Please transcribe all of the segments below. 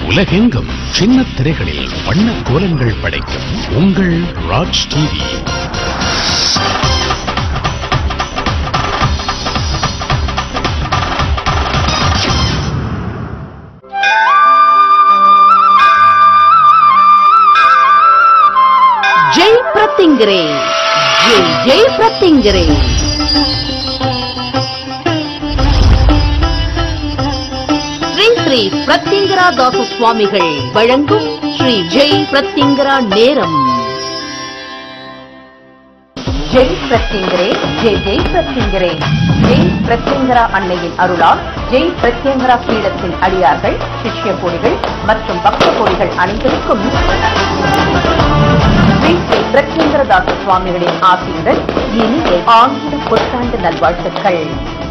உலகெங்கும் சின்ன திரைகளில் வண்ண கோலங்கள் படைக்கும் உங்கள் ராஜ் டிவி ಜೈ ಪ್ರತಿಂಗ್ರೆ ಜೈ ಜೈ ಪ್ರತಿಂಗ್ರೆ ஸ்ரீ ஸ்ரீ பிரத்யங்கரா தாச சுவாமிகள் வழங்கும் ஸ்ரீ ஜெய் பிரத்யங்கரா நேரம் ஜெய் பிரத்யங்கரே ஜெய் ஜெய் பிரத்யங்கரே ஜெய் பிரத்யங்கரா அன்னையின் அருளால் ஜெய் பிரத்யங்கரா பீடத்தின் அடியார்கள் சிஷ்ய கொடிகள் மற்றும் பக்த கொடிகள் அனைவருக்கும் ஸ்ரீ ஸ்ரீ பிரத்யங்கரதாச சுவாமிகளின் ஆசியுடன் இனிய ஆங்கில புத்தாண்டு நல்வாழ்த்துக்கள்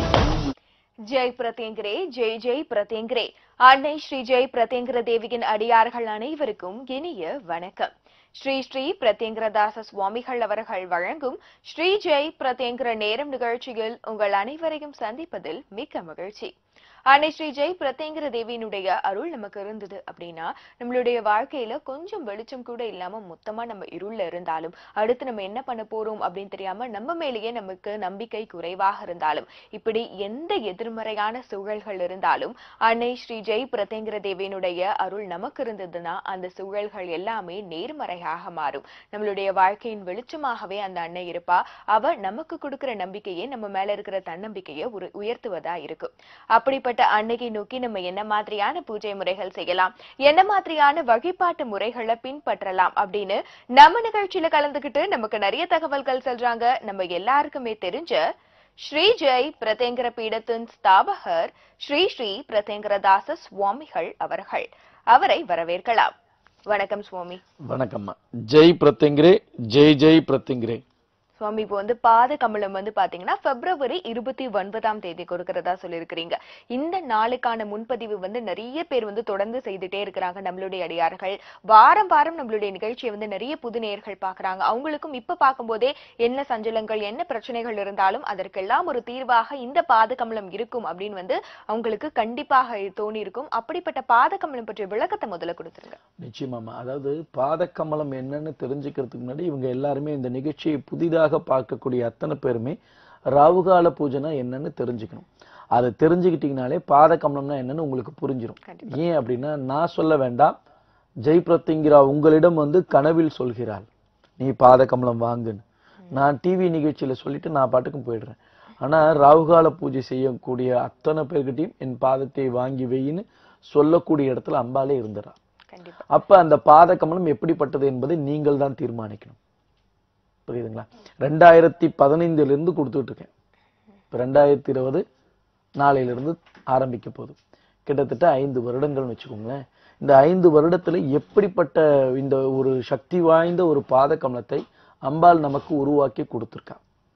ஜெய் பிரத்யங்கரே ஜெய் ஜெய் பிரத்யங்கரே அன்னை ஸ்ரீ ஜெய் பிரத்யங்கர தேவியின் அடியார்கள் அனைவருக்கும் இனிய வணக்கம் ஸ்ரீ ஸ்ரீ பிரத்யங்கரதாச சுவாமிகள் அவர்கள் வழங்கும் ஸ்ரீ ஜெய் பிரத்யங்கர நேரம் நிகழ்ச்சியில் உங்கள் அனைவரையும் சந்திப்பதில் மிக்க மகிழ்ச்சி அன்னை ஸ்ரீ ஜெய் பிரத்யங்கர தேவியினுடைய அருள் நமக்கு இருந்தது அப்படின்னா நம்மளுடைய வாழ்க்கையில கொஞ்சம் வெளிச்சம் கூட இல்லாம மொத்தமா நம்ம இருள்ல இருந்தாலும் அடுத்து நம்ம என்ன பண்ண போறோம் அப்படின்னு தெரியாம நம்ம மேலேயே நமக்கு நம்பிக்கை குறைவாக இருந்தாலும் இப்படி எந்த எதிர்மறையான சூழல்கள் இருந்தாலும் அன்னை ஸ்ரீ ஜெய் பிரத்யங்கர தேவியினுடைய அருள் நமக்கு இருந்ததுன்னா அந்த சூழல்கள் எல்லாமே நேர்மறையாக மாறும் நம்மளுடைய வாழ்க்கையின் வெளிச்சமாகவே அந்த அன்னை இருப்பா அவ நமக்கு கொடுக்கிற நம்பிக்கையே நம்ம மேல இருக்கிற தன்னம்பிக்கையை ஒரு உயர்த்துவதா இருக்கும் அப்படிப்பட்ட அன்னையை நோக்கி நம்ம என்ன மாதிரியான பூஜை முறைகள் செய்யலாம் என்ன மாதிரியான வழிபாட்டு முறைகளை பின்பற்றலாம் அப்படின்னு நம்ம நிகழ்ச்சியில கலந்துக்கிட்டு நமக்கு நிறைய தகவல்கள் சொல்றாங்க நம்ம எல்லாருக்குமே தெரிஞ்ச ஸ்ரீ ஜெய் பிரதேங்கர பீடத்தின் ஸ்தாபகர் ஸ்ரீ ஸ்ரீ பிரதேங்கரதாச சுவாமிகள் அவர்கள் அவரை வரவேற்கலாம் வணக்கம் சுவாமி வணக்கம்மா ஜெய் பிரத்யங்கிரே ஜெய் ஜெய் பிரத்யங்கிரே சுவாமி இப்போ வந்து பாத கமலம் வந்து பாத்தீங்கன்னா பிப்ரவரி இருபத்தி ஒன்பதாம் தேதி கொடுக்கறதா சொல்லியிருக்கிறீங்க இந்த நாளுக்கான முன்பதிவு வந்து நிறைய பேர் வந்து தொடர்ந்து செய்துட்டே இருக்கிறாங்க நம்மளுடைய அடியார்கள் வாரம் வாரம் நம்மளுடைய நிகழ்ச்சியை வந்து நிறைய புது நேயர்கள் பாக்குறாங்க அவங்களுக்கும் இப்ப பார்க்கும்போதே என்ன சஞ்சலங்கள் என்ன பிரச்சனைகள் இருந்தாலும் அதற்கெல்லாம் ஒரு தீர்வாக இந்த பாத கமலம் இருக்கும் அப்படின்னு வந்து அவங்களுக்கு கண்டிப்பாக தோணி இருக்கும் அப்படிப்பட்ட பாத கமலம் பற்றிய விளக்கத்தை முதல்ல கொடுத்துருங்க நிச்சயமாம்மா அதாவது பாதக்கமலம் என்னன்னு தெரிஞ்சுக்கிறதுக்கு முன்னாடி இவங்க எல்லாருமே இந்த நிகழ்ச்சியை புதிதாக பார்க்கக்கூடிய அத்தனை பேருமே ராவுகால பூஜைனா என்னன்னு தெரிஞ்சுக்கணும் அதை தெரிஞ்சுக்கிட்டீங்கனாலே பாதக்கமலம்னா என்னன்னு உங்களுக்கு புரிஞ்சிடும் ஏன் அப்படின்னா நான் சொல்ல வேண்டாம் ஜெய் பிரத்யங்கிரா உங்களிடம் வந்து கனவில் சொல்கிறாள் நீ பாதக்கமலம் வாங்குன்னு நான் டிவி நிகழ்ச்சியில சொல்லிட்டு நான் பாட்டுக்கும் போயிடுறேன் ஆனா ராகுகால பூஜை செய்யக்கூடிய அத்தனை பேர்கிட்டயும் என் பாதத்தை வாங்கி வையின்னு சொல்லக்கூடிய இடத்துல அம்பாலே இருந்துறா கண்டிப்பா அப்ப அந்த பாத கமலம் எப்படிப்பட்டது என்பதை நீங்கள் தான் தீர்மானிக்கணும் புரியுதுங்களா ரெண்டாயிரத்தி பதினைந்துல இருந்து கொடுத்துட்டு இருக்கேன் இப்ப ரெண்டாயிரத்தி இருபது நாளையில இருந்து ஆரம்பிக்க போகுது கிட்டத்தட்ட ஐந்து வருடங்கள்னு வச்சுக்கோங்களேன் இந்த ஐந்து வருடத்துல எப்படிப்பட்ட இந்த ஒரு சக்தி வாய்ந்த ஒரு பாத கமலத்தை அம்பாள் நமக்கு உருவாக்கி கொடுத்துருக்கா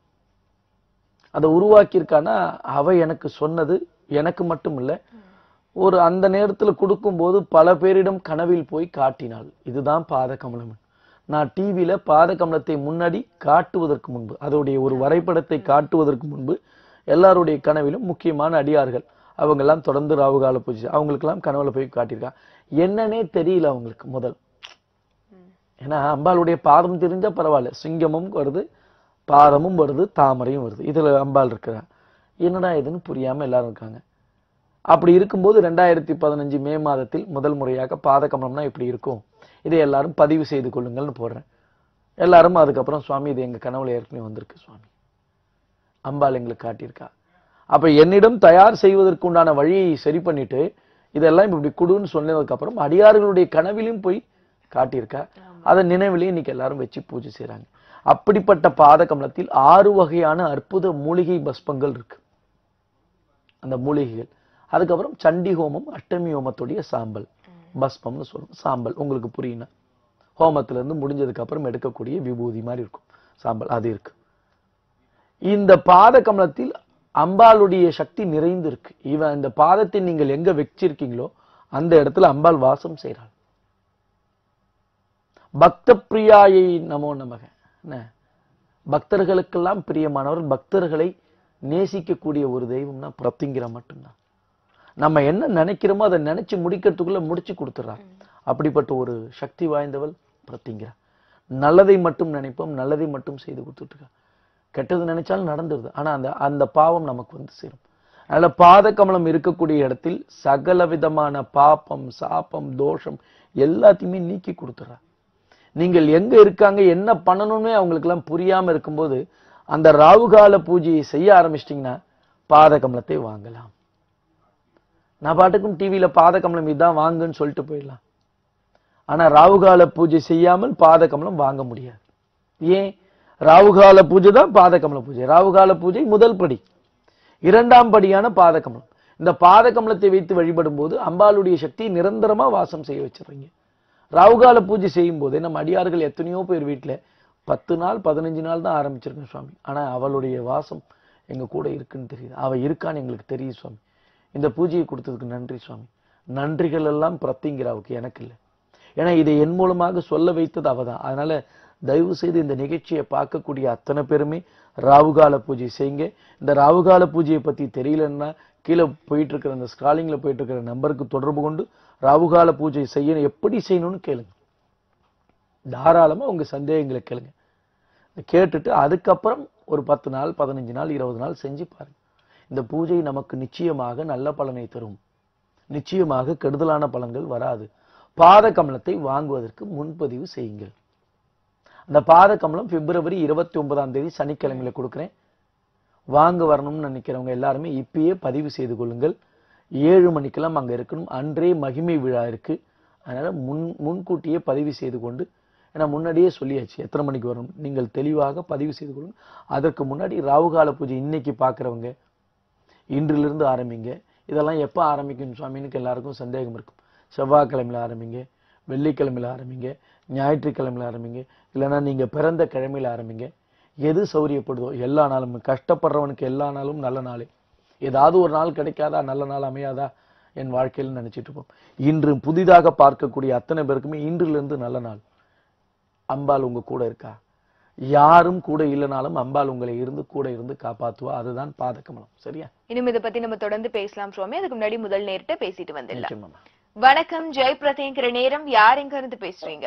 அதை உருவாக்கியிருக்கான்னா அவ எனக்கு சொன்னது எனக்கு மட்டும் இல்ல ஒரு அந்த நேரத்துல கொடுக்கும்போது பல பேரிடம் கனவில் போய் காட்டினாள் இதுதான் பாத கமலம் நான் டிவியில பாத கமலத்தை முன்னாடி காட்டுவதற்கு முன்பு அதோடைய ஒரு வரைபடத்தை காட்டுவதற்கு முன்பு எல்லாருடைய கனவிலும் முக்கியமான அடியார்கள் அவங்க எல்லாம் தொடர்ந்து ராவுகால பூஜை அவங்களுக்கெல்லாம் கனவுல போய் காட்டியிருக்கா என்னன்னே தெரியல அவங்களுக்கு முதல் ஏன்னா அம்பாளுடைய பாதம் தெரிஞ்சா பரவாயில்ல சிங்கமும் வருது பாதமும் வருது தாமரையும் வருது இதுல அம்பாள் இருக்கிறா என்னடா இதுன்னு புரியாம எல்லாரும் இருக்காங்க அப்படி இருக்கும்போது ரெண்டாயிரத்தி பதினஞ்சு மே மாதத்தில் முதல் முறையாக பாத கமலம்னா இப்படி இருக்கும் இதை எல்லாரும் பதிவு செய்து கொள்ளுங்கள்னு போடுறேன் எல்லாரும் அதுக்கப்புறம் சுவாமி இது எங்க கனவுல ஏற்கனவே வந்திருக்கு சுவாமி அம்பாள் எங்களுக்கு காட்டியிருக்கா அப்ப என்னிடம் தயார் செய்வதற்கு உண்டான வழியை சரி பண்ணிட்டு இதெல்லாம் இப்படி குடுன்னு சொன்னதுக்கு அப்புறம் அடியார்களுடைய கனவிலும் போய் காட்டியிருக்கா அதை நினைவிலே இன்னைக்கு எல்லாரும் வச்சு பூஜை செய்றாங்க அப்படிப்பட்ட பாத கமலத்தில் ஆறு வகையான அற்புத மூலிகை பஸ்பங்கள் இருக்கு அந்த மூலிகைகள் அதுக்கப்புறம் சண்டி ஹோமம் அஷ்டமி ஹோமத்துடைய சாம்பல் பஸ்பம்னு சொல்லுவோம் சாம்பல் உங்களுக்கு புரியும்னா ஹோமத்துல இருந்து முடிஞ்சதுக்கு அப்புறம் எடுக்கக்கூடிய விபூதி மாதிரி இருக்கும் சாம்பல் அது இருக்கு இந்த பாத கமலத்தில் அம்பாளுடைய சக்தி நிறைந்து இருக்கு இவன் இந்த பாதத்தை நீங்கள் எங்க வச்சிருக்கீங்களோ அந்த இடத்துல அம்பாள் வாசம் செய்கிறாள் பக்த பிரியாயை நமோ நமக என்ன பக்தர்களுக்கெல்லாம் பிரியமானவர் பக்தர்களை நேசிக்கக்கூடிய ஒரு தெய்வம்னா பிரத்திங்கிற மட்டும்தான் நம்ம என்ன நினைக்கிறோமோ அதை நினைச்சு முடிக்கிறதுக்குள்ள முடிச்சு கொடுத்துறார் அப்படிப்பட்ட ஒரு சக்தி வாய்ந்தவள் பிரத்திங்கிறா நல்லதை மட்டும் நினைப்போம் நல்லதை மட்டும் செய்து கொடுத்துட்டு இருக்கா கெட்டது நினைச்சாலும் நடந்துருது ஆனா அந்த அந்த பாவம் நமக்கு வந்து சேரும் அதனால பாத கமலம் இருக்கக்கூடிய இடத்தில் சகல விதமான பாப்பம் சாபம் தோஷம் எல்லாத்தையுமே நீக்கி கொடுத்துறா நீங்கள் எங்க இருக்காங்க என்ன பண்ணணும்னே அவங்களுக்கு எல்லாம் புரியாம இருக்கும்போது அந்த ராவுகால பூஜையை செய்ய ஆரம்பிச்சிட்டிங்கன்னா பாத கமலத்தை வாங்கலாம் நான் பாட்டுக்கும் டிவியில பாத கமலம் இதான் வாங்குன்னு சொல்லிட்டு போயிடலாம் ஆனா ராவுகால பூஜை செய்யாமல் பாத கமலம் வாங்க முடியாது ஏன் ராவுகால பூஜை தான் பாத கமல பூஜை ராவுகால பூஜை முதல் படி இரண்டாம் படியான பாத கமலம் இந்த பாத கமலத்தை வைத்து வழிபடும் போது அம்பாளுடைய சக்தி நிரந்தரமா வாசம் செய்ய வச்சிடுறீங்க ராவுகால பூஜை செய்யும் போதே நம்ம அடியார்கள் எத்தனையோ பேர் வீட்டுல பத்து நாள் பதினஞ்சு நாள் தான் ஆரம்பிச்சிருக்கேன் சுவாமி ஆனா அவளுடைய வாசம் எங்க கூட இருக்குன்னு தெரியுது அவ இருக்கான்னு எங்களுக்கு தெரியுது சுவாமி இந்த பூஜையை கொடுத்ததுக்கு நன்றி சுவாமி நன்றிகள் எல்லாம் பிரத்திங்கிறாவுக்கு எனக்கு இல்லை ஏன்னா இதை என் மூலமாக சொல்ல வைத்தது அவதான் அதனால தயவு செய்து இந்த நிகழ்ச்சியை பார்க்கக்கூடிய அத்தனை பேருமே ராவுகால பூஜை செய்யுங்க இந்த ராவுகால பூஜையை பத்தி தெரியலன்னா கீழே போயிட்டு இருக்கிற அந்த ஸ்காலிங்ல போயிட்டு இருக்கிற நம்பருக்கு தொடர்பு கொண்டு ராவுகால பூஜை செய்யணும் எப்படி செய்யணும்னு கேளுங்க தாராளமா உங்க சந்தேகங்களை கேளுங்க கேட்டுட்டு அதுக்கப்புறம் ஒரு பத்து நாள் பதினஞ்சு நாள் இருபது நாள் செஞ்சு பாருங்க இந்த பூஜை நமக்கு நிச்சயமாக நல்ல பலனை தரும் நிச்சயமாக கெடுதலான பலன்கள் வராது பாத கமலத்தை வாங்குவதற்கு முன்பதிவு செய்யுங்கள் அந்த பாத கமலம் பிப்ரவரி இருபத்தி ஒன்பதாம் தேதி சனிக்கிழமையில கொடுக்குறேன் வாங்க வரணும்னு நினைக்கிறவங்க எல்லாருமே இப்பயே பதிவு செய்து கொள்ளுங்கள் ஏழு மணிக்கெல்லாம் அங்க இருக்கணும் அன்றே மகிமை விழா இருக்கு அதனால முன் முன்கூட்டியே பதிவு செய்து கொண்டு ஏன்னா முன்னாடியே சொல்லியாச்சு எத்தனை மணிக்கு வரணும் நீங்கள் தெளிவாக பதிவு செய்து கொள்ளுங்க அதற்கு முன்னாடி ராவுகால பூஜை இன்னைக்கு பார்க்குறவங்க இன்றிலிருந்து ஆரம்பிங்க இதெல்லாம் எப்போ ஆரம்பிக்கும் சுவாமின்னு எல்லாருக்கும் சந்தேகம் இருக்கும் செவ்வாய்க்கிழமையில ஆரம்பிங்க வெள்ளிக்கிழமையில ஆரம்பிங்க ஞாயிற்றுக்கிழமையில ஆரம்பிங்க இல்லைன்னா நீங்க பிறந்த கிழமையில ஆரம்பிங்க எது சௌரியப்படுதோ எல்லா நாளும் கஷ்டப்படுறவனுக்கு எல்லா நாளும் நல்ல நாளே ஏதாவது ஒரு நாள் கிடைக்காதா நல்ல நாள் அமையாதா என் வாழ்க்கையில் நினைச்சிட்டு இருப்போம் இன்று புதிதாக பார்க்கக்கூடிய அத்தனை பேருக்குமே இன்றிலிருந்து நல்ல நாள் அம்பாள் உங்க கூட இருக்கா யாரும் கூட இல்லைனாலும் அம்பாள் உங்களை இருந்து கூட இருந்து காப்பாத்துவா அதுதான் பாதகமலம் சரியா இனிமே இதை பத்தி நம்ம தொடர்ந்து பேசலாம் சுவாமி அதுக்கு முன்னாடி முதல் நேரிட்ட பேசிட்டு வந்துடலாம் நிச்சயமாம்மா. வணக்கம் ஜெய் பிரதேங்கிற நேரம் யார் எங்க இருந்து பேசுறீங்க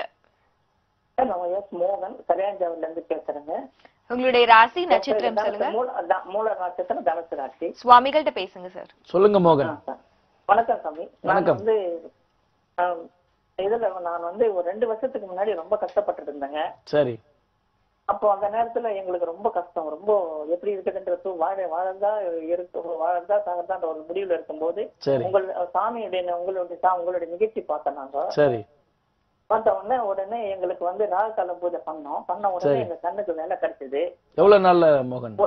நான் எஸ் மோகன் கல்யாணாவில இருந்து பேசுறேங்க உங்களுடைய ராசி நட்சத்திரம் சொல்லுங்க மூல அதான் மூல நட்சத்திரம் தனுசு ராசி சுவாமிகள்ட்ட பேசுங்க சார் சொல்லுங்க மோகன் ஆ, சார். வணக்கம் சாமி நான் வணக்கம். வந்து ஆம், இதுல நான் வந்து ஒரு ரெண்டு வருஷத்துக்கு முன்னாடி ரொம்ப கஷ்டப்பட்டு இருந்தேங்க சரி அப்போ அந்த நேரத்துல எங்களுக்கு ரொம்ப கஷ்டம் ரொம்ப எப்படி இருக்குதுன்றது வாழ வாழந்தா இருக்கு வாழந்தா சாகதான்ற ஒரு முடிவுல இருக்கும்போது சரி உங்கள் சாமியுடைய உங்களுடைய சா- உங்களுடைய நிகழ்ச்சி பார்த்தோம் நாங்க சரி பார்த்த உடனே உடனே எங்களுக்கு வந்து ராககால பூஜை பண்ணோம் பண்ண உடனே சரி. எங்க கண்ணுக்கு வேலை கிடைச்சது எவ்வளவு நாள்ல மோகன்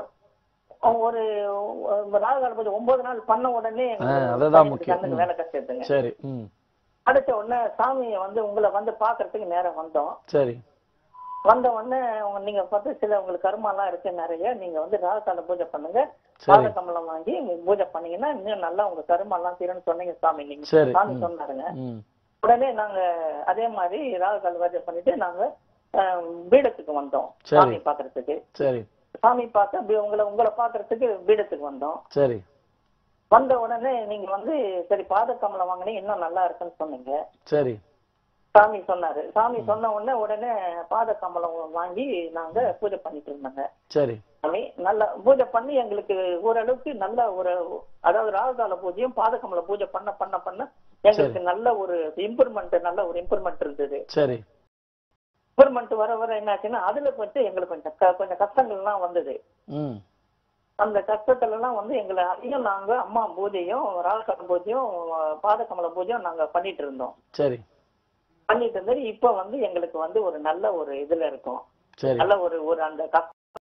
ஒரு ஒரு ராககால பூஜை ஒன்பது நாள் பண்ண உடனே எங்களுக்கு ஆ, அதுதான் எங்க முக்கியம். கண்ணுக்கு ம். வேலை கிடைச்சதுங்க சரி ம் அடுத்த உடனே சாமியை வந்து உங்களை வந்து பாக்குறதுக்கு நேரம் வந்தோம் சரி வந்த உடனே உங்க- நீங்க பார்த்து சில உங்களுக்கு கருமாலாம் இருக்கு நிறைய நீங்க வந்து ராககால பூஜை பண்ணுங்க சரி பாத கமலம் வாங்கி நீங்க பூஜை பண்ணீங்கன்னா இன்னும் நல்லா உங்க கருமாலாம் தீரும்னு சொன்னீங்க சாமி நீங்க சரி சாமி ம். சொன்னாருங்க ம் உடனே நாங்க அதே மாதிரி ராககால பூஜை பண்ணிட்டு நாங்க ஆஹ், பீடத்துக்கு வந்தோம் சரி. சாமி பாக்குறதுக்கு சரி சாமி பார்த்து அப்படி உங்களை உங்களை பாக்குறதுக்கு பீடத்துக்கு வந்தோம் சரி வந்த உடனே நீங்க வந்து சரி பாத கமலம் வாங்கினீங்க இன்னும் நல்லா இருக்குன்னு சொன்னீங்க சரி சாமி சொன்னாரு சாமி சொன்ன உடனே உடனே பாத கமலம் வாங்கி நாங்க பூஜை பண்ணிட்டு இருந்தாங்க சரி சாமி நல்ல பூஜை பண்ணி எங்களுக்கு ஓரளவுக்கு நல்ல ஒரு அதாவது ராகுகால பூஜையும் பாதகமல பூஜை பண்ண பண்ண பண்ண எங்களுக்கு நல்ல ஒரு இம்ப்ரூவ்மெண்ட் நல்ல ஒரு இம்ப்ரூவ்மெண்ட் இருந்தது சரி இம்ப்ரூவ்மெண்ட் வர வர என்னாச்சுன்னா அதுல கொஞ்சம் எங்களுக்கு கொஞ்சம் க- கொஞ்சம் கஷ்டங்கள்லாம் வந்தது ம் அந்த கஷ்டத்துல எல்லாம் வந்து எங்களை அதிகம் நாங்க அம்மா பூஜையும் ராகுகால பூஜையும் பாதகமல பூஜையும் நாங்க பண்ணிட்டு இருந்தோம் சரி பண்ணிட்டு இருந்தது இப்ப வந்து எங்களுக்கு வந்து ஒரு நல்ல ஒரு இதுல இருக்கோம் சரி நல்ல ஒரு ஒரு அந்த கஷ்ட-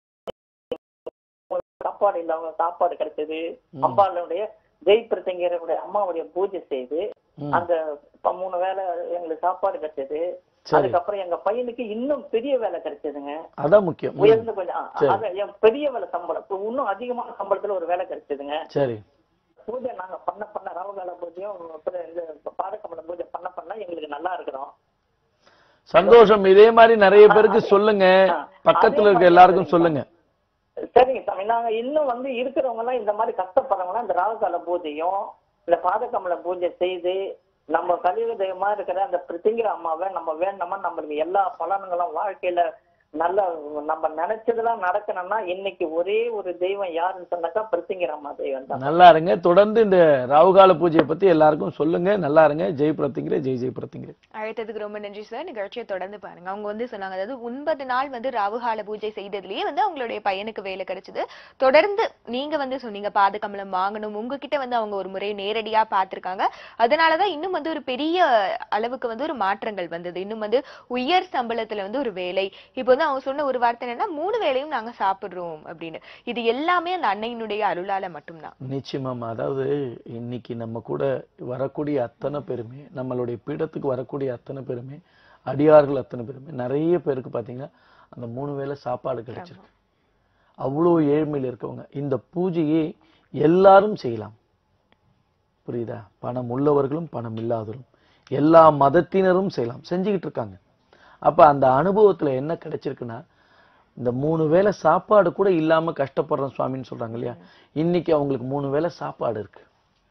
சாப்பாடு இல்லாம சாப்பாடு கிடைச்சது ம். அம்பாளுடைய ஜெய் பிரசங்கருடைய அம்மாவுடைய பூஜை செய்து ம் அந்த ப- மூணு வேலை எங்களுக்கு சாப்பாடு கிடைச்சது சரி அதுக்கப்புறம் எங்க பையனுக்கு இன்னும் பெரிய வேலை கிடைச்சதுங்க அதான் முக்கியம் ம். உயர்ந்த கொஞ்சம் ஆ, சரி. அது என் பெரிய வேலை சம்பளம் இப்ப இன்னும் அதிகமான சம்பளத்துல ஒரு வேலை கிடைச்சதுங்க சரி பூஜை நாங்க பண்ண பண்ண ராவகால பூஜையும் அப்புறம் இந்த பாதகமல பூஜை பண்ண பண்ண எங்களுக்கு நல்லா இருக்கிறோம் சந்தோஷம் இதே மாதிரி நிறைய பேருக்கு சொல்லுங்க ஆ, பக்கத்துல அதே இருக்க மாதிரி எல்லாருக்கும் சரிங்க. சொல்லுங்க சரிங்க சாமி நாங்க இன்னும் வந்து இருக்கிறவங்க எல்லாம் இந்த மாதிரி கஷ்டப்படுறவங்க எல்லாம் இந்த ராகுகால பூஜையும் இந்த பாதகமல பூஜை செய்து நம்ம கலியுக தெய்வமா இருக்கிற அந்த பிரித்திங்கிற அம்மாவை நம்ம வேண்டோமா நம்மளுக்கு எல்லா பலன்களும் வாழ்க்கையில நல்ல நம்ம நினைச்சதெல்லாம் நடக்கணும்னா இன்னைக்கு ஒரே ஒரு தெய்வம் யாருன்னு சொன்னாக்கா பிரித்திங்கிற அம்மா தெய்வம் தான் நல்லா இருங்க தொடர்ந்து இந்த ராவுகால பூஜையை பத்தி எல்லாருக்கும் சொல்லுங்க நல்லா இருங்க ஜெய் பிரத்திங்கிற ஜெய் ஜெய் பிரத்திங்கிற அழைத்ததுக்கு ரொம்ப நன்றி சார் நிகழ்ச்சியை தொடர்ந்து பாருங்க அவங்க வந்து சொன்னாங்க அதாவது ஒன்பது நாள் வந்து ராவுகால பூஜை செய்ததுலயே வந்து அவங்களுடைய பையனுக்கு வேலை கிடைச்சது தொடர்ந்து நீங்க வந்து சொன்னீங்க பாதகமலம் வாங்கணும் உங்ககிட்ட வந்து அவங்க ஒரு முறை நேரடியா பார்த்திருக்காங்க அதனாலதான் இன்னும் வந்து ஒரு பெரிய அளவுக்கு வந்து ஒரு மாற்றங்கள் வந்தது இன்னும் வந்து உயர் சம்பளத்துல வந்து ஒரு வேலை இப்போ வந்து அவங்க சொன்ன ஒரு வார்த்தை என்னன்னா மூணு வேளையும் நாங்க சாப்பிடுறோம் அப்படின்னு இது எல்லாமே அந்த அன்னையினுடைய அருளால மட்டும்தான் நிச்சயமாமா அதாவது இன்னைக்கு நம்ம கூட வரக்கூடிய அத்தனை பேருமே நம்மளுடைய பீடத்துக்கு வரக்கூடிய அத்தனை பேருமே அடியார்கள் அத்தனை பேருமே நிறைய பேருக்கு பாத்தீங்கன்னா அந்த மூணு வேளை சாப்பாடு கிடைச்சிருக்கு அவ்வளோ ஏழ்மையில் இருக்கவங்க இந்த பூஜையை எல்லாரும் செய்யலாம் புரியுதா பணம் உள்ளவர்களும் பணம் இல்லாதவர்களும் எல்லா மதத்தினரும் செய்யலாம் செஞ்சுக்கிட்டு இருக்காங்க அப்ப அந்த அனுபவத்துல என்ன கிடைச்சிருக்குன்னா இந்த மூணு வேளை சாப்பாடு கூட இல்லாம கஷ்டப்படுறோம் சுவாமின்னு சொல்றாங்க இல்லையா இன்னைக்கு அவங்களுக்கு மூணு வேளை சாப்பாடு இருக்கு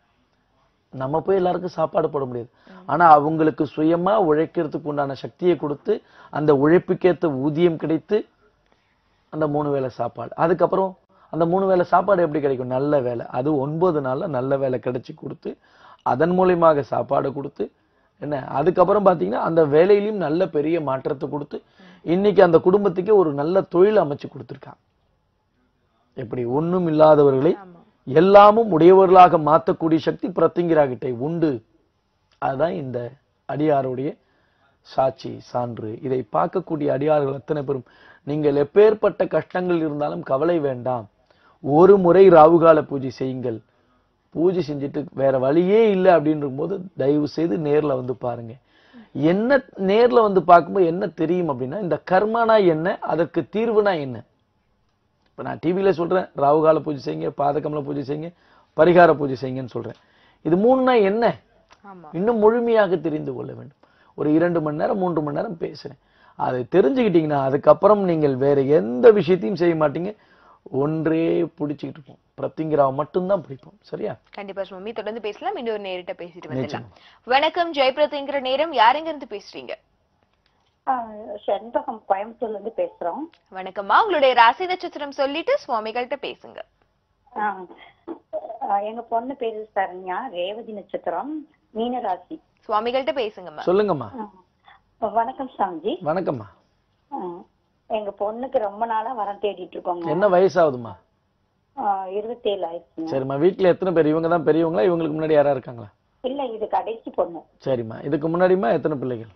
நம்ம போய் எல்லாருக்கும் சாப்பாடு போட முடியாது ஆனா அவங்களுக்கு சுயமா உழைக்கிறதுக்கு உண்டான சக்தியை கொடுத்து அந்த உழைப்புக்கேத்த ஊதியம் கிடைத்து அந்த மூணு வேளை சாப்பாடு அதுக்கப்புறம் அந்த மூணு வேளை சாப்பாடு எப்படி கிடைக்கும் நல்ல வேலை அது ஒன்பது நாள்ல நல்ல வேலை கிடைச்சு கொடுத்து அதன் மூலியமாக சாப்பாடு கொடுத்து என்ன அதுக்கப்புறம் பாத்தீங்கன்னா அந்த வேலையிலயும் நல்ல பெரிய மாற்றத்தை கொடுத்து இன்னைக்கு அந்த குடும்பத்துக்கே ஒரு நல்ல தொழில் அமைச்சு கொடுத்துருக்காங்க எப்படி ஒண்ணும் இல்லாதவர்களை ஆமா எல்லாமும் உடையவர்களாக மாத்தக்கூடிய சக்தி பிரத்திங்கிராகிட்டை உண்டு அதுதான் இந்த அடியாருடைய சாட்சி சான்று இதை பார்க்கக்கூடிய அடியார்கள் அத்தனை பேரும் நீங்கள் எப்பேற்பட்ட கஷ்டங்கள் இருந்தாலும் கவலை வேண்டாம் ஒரு முறை ராவுகால பூஜை செய்யுங்கள் பூஜை செஞ்சுட்டு வேற வழியே இல்லை அப்படின்ற போது தயவு செய்து நேர்ல வந்து பாருங்க என்ன நேர்ல வந்து பார்க்கும்போது என்ன தெரியும் அப்படின்னா இந்த கர்மானா என்ன அதற்கு தீர்வுனா என்ன இப்ப நான் டிவியில சொல்றேன் ராவுகால பூஜை செய்யுங்க பாதகமல பூஜை செய்யுங்க பரிகார பூஜை செய்யுங்கன்னு சொல்றேன் இது மூணுனா என்ன ஆமா இன்னும் முழுமையாக தெரிந்து கொள்ள வேண்டும் ஒரு இரண்டு மணி நேரம் மூன்று மணி நேரம் பேசுறேன் அதை தெரிஞ்சுக்கிட்டீங்கன்னா அதுக்கப்புறம் நீங்கள் வேற எந்த விஷயத்தையும் செய்ய மாட்டீங்க ஒன்றே பிடிச்சிக்கிட்டு இருப்போம் பிரத்திங்கராவை மட்டும்தான் பிடிப்போம் சரியா கண்டிப்பா சுவாமி தொடர்ந்து பேசலாம் இன்னொரு நேரிட்ட பேசிட்டு வந்துடலாம் வணக்கம் ஜெயபிரதிங்கிற நேரம் யாருங்க இருந்து பேசுறீங்க செண்பகம் கோயம்புத்தூர்ல இருந்து பேசுறோம் வணக்கம்மா உங்களுடைய ராசி நட்சத்திரம் சொல்லிட்டு சுவாமிகள்கிட்ட பேசுங்க ஆ, ஆ, எங்க பொண்ணு பேரு சரண்யா ரேவதி நட்சத்திரம் மீனராசி சுவாமிகள்கிட்ட பேசுங்கம்மா சொல்லுங்கம்மா ஆ, வணக்கம் சாமிஜி வணக்கம்மா ஆ, எங்க பொண்ணுக்கு ரொம்ப நாளா வரம் தேடிட்டு இருக்கோங்க என்ன வயசாகுதுமா இருபத்தேழு ஆயிடுச்சுங்க சரிம்மா வீட்ல எத்தனை பேர் இவங்க தான் பெரியவங்களா இவங்களுக்கு முன்னாடி யாரா இருக்காங்களா இல்ல இது கடைசி பொண்ணு சரிம்மா இதுக்கு முன்னாடிமா எத்தனை பிள்ளைகள்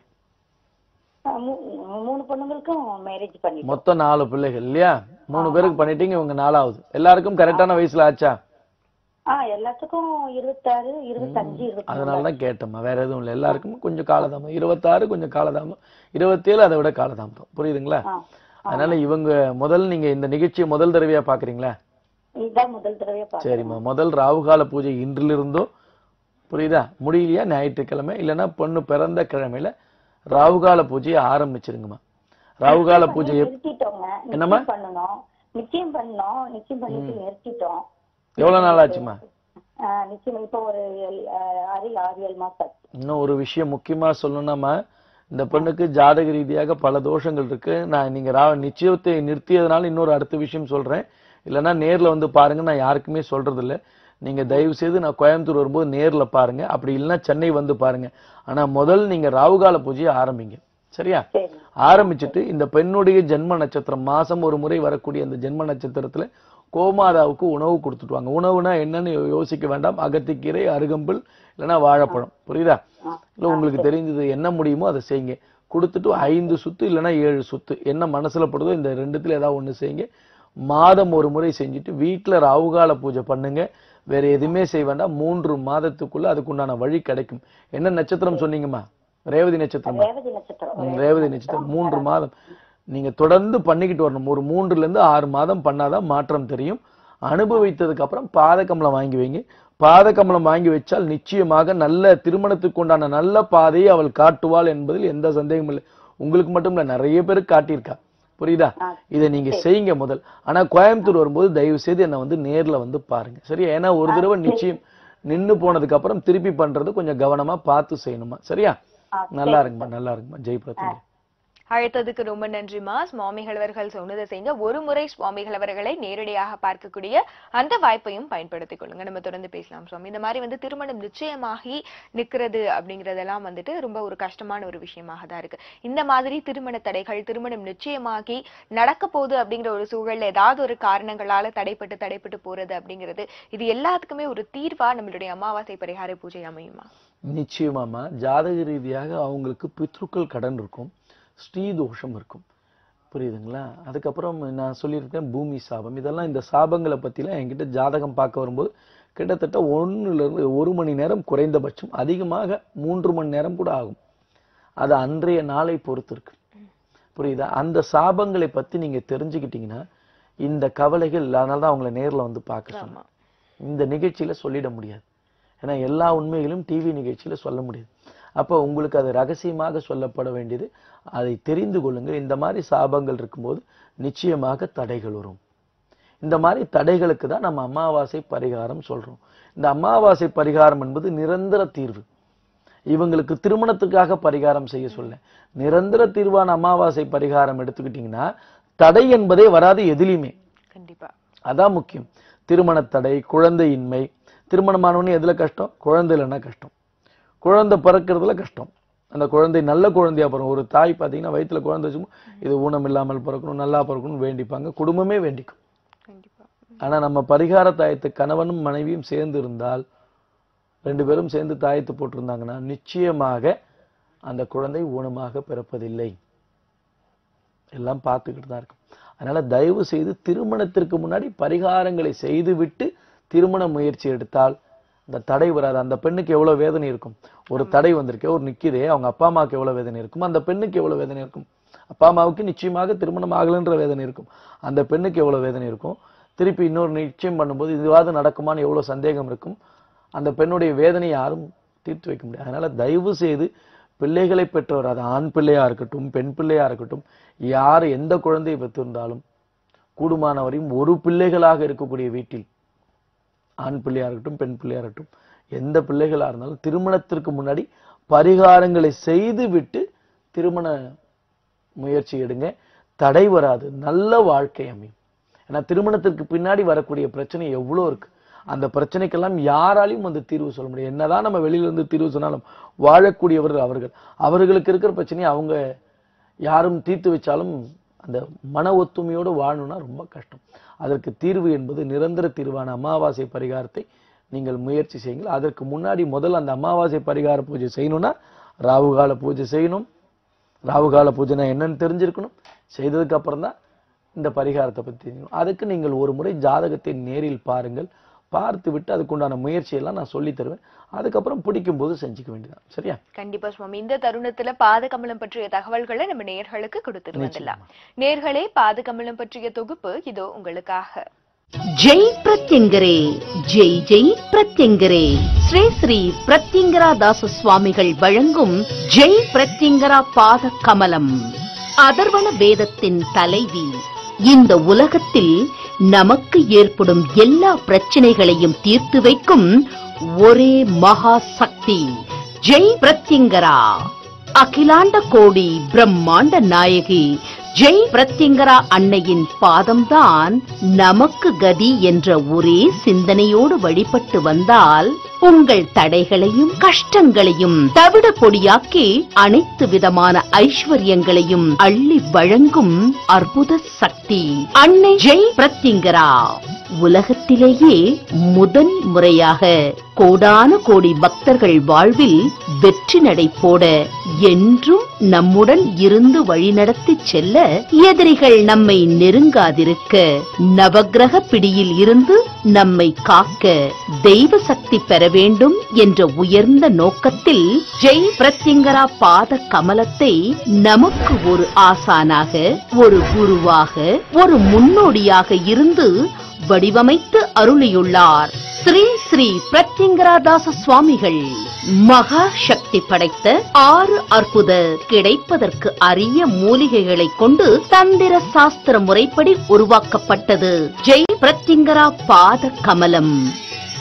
ஆ, மூ- மூணு பொண்ணுங்களுக்கும் மேரேஜ் பண்ணிட்டோம் மொத்தம் நாலு பிள்ளைகள் இல்லையா மூணு பேருக்கு பண்ணிட்டீங்க இவங்க நாலாவது எல்லாருக்கும் கரெக்டான வயசுல ஆச்சா ஆ எல்லாத்துக்கும் இருபத்தாறு இருபத்தஞ்சு இருபத்தி அதனால தான் கேட்டேம்மா வேற எதுவும் இல்லை எல்லாருக்கும் கொஞ்சம் காலதாமம் இருபத்தாறு கொஞ்சம் காலதாமம் இருபத்தேழு அதை விட காலதாமதம் புரியுதுங்களா ஆ அதனால இவங்க முதல் நீங்க இந்த நிகழ்ச்சியை முதல் தடவையா பாக்குறீங்களா இதுதான் முதல் தடவையா பாக்குறேன் சரிம்மா முதல் ராவுகால பூஜை இன்றிலிருந்தோ புரியுதா முடியலையா ஞாயிற்றுக்கிழமை இல்லைன்னா பொண்ணு பிறந்த கிழமையில ராவுகால பூஜையை ஆரம்பிச்சிருங்கம்மா ராவுகால பூஜை எப்- நிறுத்திட்டோங்க என்னம்மா? நிச்சயம் பண்ணணும் நிச்சயம் பண்ணோம் நிச்சயம் பண்ணிட்டு நிறுத்திட்டோம் எவ்வளவு நாள் ஆச்சுமா ஆ, நிச்சயம் இப்போ ஒரு ஏழு- ஆ, ஆறு ஆறு ஏழு மாசம் ஆச்சு. இன்னும் ஒரு விஷயம் முக்கியமா சொல்லணும்னாமா இந்த பெண்ணுக்கு ஜாதக ரீதியாக பல தோஷங்கள் இருக்கு நான் நீங்க ரா நிச்சயத்தை நிறுத்தியதுனால இன்னொரு அடுத்த விஷயம் சொல்றேன் இல்லைன்னா நேர்ல வந்து பாருங்க நான் யாருக்குமே சொல்றது இல்ல நீங்க தயவு செய்து நான் கோயம்புத்தூர் வரும்போது நேர்ல பாருங்க அப்படி இல்லைன்னா சென்னை வந்து பாருங்க ஆனா முதல் நீங்க ராவுகால பூஜையை ஆரம்பிங்க சரியா சரி ஆரம்பிச்சுட்டு இந்த பெண்ணுடைய ஜென்ம நட்சத்திரம் மாசம் ஒரு முறை வரக்கூடிய அந்த ஜென்ம நட்சத்திரத்துல கோமாதாவுக்கு உணவு கொடுத்துட்டு வாங்க உணவுனா என்னன்னு யோ- யோசிக்க வேண்டாம் அகத்திக்கீரை அருகம்புல் இல்லைன்னா வாழைப்பழம் புரியுதா இல்ல உங்களுக்கு தெரிஞ்சது என்ன முடியுமோ அதை செய்யுங்க கொடுத்துட்டு ஐந்து சுத்து இல்லைன்னா ஏழு சுத்து என்ன மனசுல படுதோ இந்த ரெண்டுத்துல ஏதாவது ஒண்ணு செய்யுங்க மாதம் ஒரு முறை செஞ்சுட்டு வீட்டுல ராவுகால பூஜை பண்ணுங்க வேற எதுவுமே செய்ய வேண்டாம் மூன்று மாதத்துக்குள்ள அதுக்குண்டான வழி கிடைக்கும் என்ன நட்சத்திரம் சொன்னீங்கம்மா ரேவதி நட்சத்திரமா ரேவதி நட்சத்திரம் ம், ரேவதி நட்சத்திரம் மூன்று மாதம் நீங்க தொடர்ந்து பண்ணிக்கிட்டு வரணும் ஒரு மூன்றுல இருந்து ஆறு மாதம் பண்ணாதான் மாற்றம் தெரியும் அனுபவித்ததுக்கு அப்புறம் பாதகமலம் வாங்கி வைங்க பாதகமலம் வாங்கி வச்சால் நிச்சயமாக நல்ல திருமணத்துக்கு உண்டான நல்ல பாதையை அவள் காட்டுவாள் என்பதில் எந்த சந்தேகமும் இல்லை உங்களுக்கு மட்டும் இல்ல நிறைய பேருக்கு காட்டியிருக்கா புரியுதா ஆ, இதை நீங்க செய்யுங்க முதல் ஆனா கோயம்புத்தூர் வரும்போது தயவு செய்து என்னை வந்து நேர்ல வந்து பாருங்க சரியா ஏன்னா ஒரு தடவை நிச்சயம் நின்னு போனதுக்கு அப்புறம் திருப்பி பண்றது கொஞ்சம் கவனமா பார்த்து செய்யணுமா சரியா ஆ, நல்லா சரி. இருக்குமா நல்லா இருக்குமா ஜெய் பிரதீங்க அழைத்ததுக்கு ரொம்ப நன்றிமா சுவாமிகள் அவர்கள் சொன்னதை செய்யுங்க ஒரு முறை சுவாமிகள் அவர்களை நேரடியாக பார்க்கக்கூடிய அந்த வாய்ப்பையும் பயன்படுத்திக் கொள்ளுங்க நம்ம தொடர்ந்து பேசலாம் சுவாமி இந்த மாதிரி வந்து திருமணம் நிச்சயமாகி நிக்கிறது அப்படிங்கறதெல்லாம் வந்துட்டு ரொம்ப ஒரு கஷ்டமான ஒரு விஷயமாக தான் இருக்கு இந்த மாதிரி திருமண தடைகள் திருமணம் நிச்சயமாகி நடக்க போகுது அப்படிங்கிற ஒரு சூழல்ல ஏதாவது ஒரு காரணங்களால தடைப்பட்டு தடைப்பட்டு போறது அப்படிங்கிறது இது எல்லாத்துக்குமே ஒரு தீர்வா நம்மளுடைய அமாவாசை பரிகார பூஜை அமையுமா நிச்சயமாமா ஜாதக ரீதியாக அவங்களுக்கு பித்ருக்கள் கடன் இருக்கும் ஸ்ரீ தோஷம் இருக்கும் புரியுதுங்களா அதுக்கப்புறம் நான் சொல்லியிருக்கேன் பூமி சாபம் இதெல்லாம் இந்த சாபங்களை பத்திலாம் என்கிட்ட ஜாதகம் பார்க்க வரும்போது கிட்டத்தட்ட ஒண்ணுல இருந்து ஒரு மணி நேரம் குறைந்தபட்சம் அதிகமாக மூன்று மணி நேரம் கூட ஆகும் அது அன்றைய நாளை பொறுத்து இருக்கு புரியுதா அந்த சாபங்களை பத்தி நீங்க தெரிஞ்சுக்கிட்டீங்கன்னா இந்த கவலைகள் அதனால தான் அவங்கள நேர்ல வந்து பார்க்க சொன்னேன் இந்த நிகழ்ச்சியில சொல்லிட முடியாது ஏன்னா எல்லா உண்மைகளும் டிவி நிகழ்ச்சியில சொல்ல முடியாது அப்போ உங்களுக்கு அது ரகசியமாக சொல்லப்பட வேண்டியது அதை தெரிந்து கொள்ளுங்கள் இந்த மாதிரி சாபங்கள் இருக்கும்போது நிச்சயமாக தடைகள் வரும் இந்த மாதிரி தடைகளுக்கு தான் நம்ம அமாவாசை பரிகாரம் சொல்றோம் இந்த அமாவாசை பரிகாரம் என்பது நிரந்தர தீர்வு இவங்களுக்கு திருமணத்துக்காக பரிகாரம் செய்ய சொல்ல நிரந்தர தீர்வான அமாவாசை பரிகாரம் எடுத்துக்கிட்டீங்கன்னா தடை என்பதே வராது எதிலையுமே கண்டிப்பா அதான் முக்கியம் திருமண தடை குழந்தையின்மை திருமணமானவனே எதுல கஷ்டம் குழந்தை இல்லைன்னா கஷ்டம் குழந்தை பிறக்கிறதுல கஷ்டம் அந்த குழந்தை நல்ல குழந்தையா பிறக்கும் ஒரு தாய் பார்த்தீங்கன்னா வயித்துல குழந்தை வச்சுக்கும் இது ஊனம் இல்லாமல் பிறக்கணும் நல்லா பிறக்கணும்னு வேண்டிப்பாங்க குடும்பமே வேண்டிக்கும் கண்டிப்பா ஆனா நம்ம பரிகார தாயத்து கணவனும் மனைவியும் சேர்ந்து இருந்தால் ரெண்டு பேரும் சேர்ந்து தாயத்து போட்டிருந்தாங்கன்னா நிச்சயமாக அந்த குழந்தை ஊனமாக பிறப்பதில்லை எல்லாம் பார்த்துக்கிட்டு தான் இருக்கும் அதனால தயவு செய்து திருமணத்திற்கு முன்னாடி பரிகாரங்களை செய்துவிட்டு திருமண முயற்சி எடுத்தால் இந்த தடை வராது அந்த பெண்ணுக்கு எவ்வளவு வேதனை இருக்கும் ஒரு தடை வந்திருக்கே ஒரு நிக்குதே அவங்க அப்பா அம்மாவுக்கு எவ்வளவு வேதனை இருக்கும் அந்த பெண்ணுக்கு எவ்வளவு வேதனை இருக்கும் அப்பா அம்மாவுக்கு நிச்சயமாக திருமணம் ஆகலைன்ற வேதனை இருக்கும் அந்த பெண்ணுக்கு எவ்வளவு வேதனை இருக்கும் திருப்பி இன்னொரு நிச்சயம் பண்ணும்போது இதுவாது நடக்குமான்னு எவ்வளவு சந்தேகம் இருக்கும் அந்த பெண்ணுடைய வேதனை யாரும் தீர்த்து வைக்க முடியாது அதனால தயவு செய்து பிள்ளைகளை பெற்றவர் அது ஆண் பிள்ளையா இருக்கட்டும் பெண் பிள்ளையா இருக்கட்டும் யார் எந்த குழந்தையை பெற்றிருந்தாலும் கூடுமானவரையும் ஒரு பிள்ளைகளாக இருக்கக்கூடிய வீட்டில் ஆண் பிள்ளையா இருக்கட்டும் பெண் பிள்ளையா இருக்கட்டும் எந்த பிள்ளைகளா இருந்தாலும் திருமணத்திற்கு முன்னாடி பரிகாரங்களை செய்து விட்டு திருமண முயற்சி எடுங்க தடை வராது நல்ல வாழ்க்கை அமையும் ஏன்னா திருமணத்திற்கு பின்னாடி வரக்கூடிய பிரச்சனை எவ்வளோ இருக்கு அந்த பிரச்சனைக்கெல்லாம் யாராலையும் வந்து தீர்வு சொல்ல முடியும் என்னதான் நம்ம வெளியில இருந்து தீர்வு சொன்னாலும் வாழக்கூடியவர்கள் அவர்கள் அவர்களுக்கு இருக்கிற பிரச்சனையை அவங்க யாரும் தீர்த்து வச்சாலும் அந்த மன ஒத்துமையோடு வாழணும்னா ரொம்ப கஷ்டம் அதற்கு தீர்வு என்பது நிரந்தர தீர்வான அமாவாசை பரிகாரத்தை நீங்கள் முயற்சி செய்யுங்கள் அதற்கு முன்னாடி முதல்ல அந்த அமாவாசை பரிகார பூஜை செய்யணும்னா ராவுகால பூஜை செய்யணும் ராவுகால பூஜைனா என்னன்னு தெரிஞ்சிருக்கணும் செய்ததுக்கு அப்புறம் தான் இந்த பரிகாரத்தை பத்தி தெரியும் அதுக்கு நீங்கள் ஒரு முறை ஜாதகத்தை நேரில் பாருங்கள் பார்த்து விட்டு அதுக்குண்டான முயற்சியெல்லாம் நான் சொல்லி தருவேன் அதுக்கப்புறம் பிடிக்கும் போது செஞ்சுக்க வேண்டியதான் சரியா கண்டிப்பா சுவாமி இந்த தருணத்துல பாதகமலம் பற்றிய தகவல்களை நம்ம நேர்களுக்கு கொடுத்துட்டு வந்துடலாம் நேர்களே பாதகமலம் பற்றிய தொகுப்பு இதோ உங்களுக்காக ஜெய் பிரத்யங்கரே ஜெய் ஜெய் பிரத்யங்கரே ஸ்ரீ ஸ்ரீ பிரத்யங்கரா தாச சுவாமிகள் வழங்கும் ஜெய் பிரத்யங்கரா பாத கமலம் அதர்வண வேதத்தின் தலைவி இந்த உலகத்தில் நமக்கு ஏற்படும் எல்லா பிரச்சனைகளையும் தீர்த்து வைக்கும் ஒரே மகா சக்தி ஜெய் பிரத்யங்கரா அகிலாண்ட கோடி பிரம்மாண்ட நாயகி ஜெய் பிரத்யங்கரா அன்னையின் பாதம்தான் நமக்கு கதி என்ற ஒரே சிந்தனையோடு வழிபட்டு வந்தால் உங்கள் தடைகளையும் கஷ்டங்களையும் தவிட பொடியாக்கி அனைத்து விதமான ஐஸ்வர்யங்களையும் அள்ளி வழங்கும் அற்புத சக்தி அன்னை ஜெய் பிரத்யங்கரா உலகத்திலேயே முதன் முறையாக கோடான கோடி பக்தர்கள் வாழ்வில் வெற்றி நடை போட என்றும் நம்முடன் இருந்து வழிநடத்தி செல்ல எதிரிகள் நம்மை நெருங்காதிருக்க நவக்கிரக பிடியில் இருந்து நம்மை காக்க தெய்வ சக்தி பெற வேண்டும் என்ற உயர்ந்த நோக்கத்தில் ஜெய் பிரத்யங்கரா பாத கமலத்தை நமக்கு ஒரு ஆசானாக ஒரு குருவாக ஒரு முன்னோடியாக இருந்து வடிவமைத்து அருளியுள்ளார் ஸ்ரீ ஸ்ரீ பிரத்யங்கராதாச சுவாமிகள் மகா சக்தி படைத்த ஆறு அற்புத கிடைப்பதற்கு அரிய மூலிகைகளை கொண்டு தந்திர சாஸ்திர முறைப்படி உருவாக்கப்பட்டது ஜெய் பிரத்யங்கரா பாத கமலம்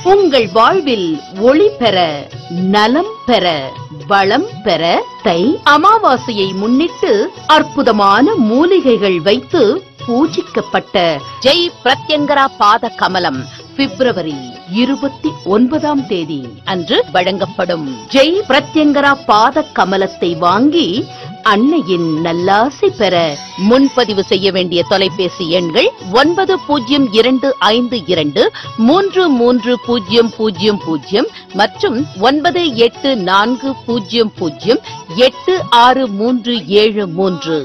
உங்கள் வாழ்வில் ஒளி பெற நலம் பெற வளம் பெற தை அமாவாசையை முன்னிட்டு அற்புதமான மூலிகைகள் வைத்து பூஜிக்கப்பட்ட ஜெய் பிரத்யங்கரா பாத கமலம் பிப்ரவரி இருபத்தி ஒன்பதாம் தேதி அன்று வழங்கப்படும் ஜெய் பிரத்யங்கரா பாத கமலத்தை வாங்கி அன்னையின் நல்லாசை பெற முன்பதிவு செய்ய வேண்டிய தொலைபேசி எண்கள் ஒன்பது பூஜ்ஜியம் இரண்டு ஐந்து இரண்டு மூன்று மூன்று பூஜ்ஜியம் பூஜ்ஜியம் பூஜ்ஜியம் மற்றும் ஒன்பது எட்டு நான்கு பூஜ்ஜியம் பூஜ்ஜியம் எட்டு ஆறு மூன்று ஏழு மூன்று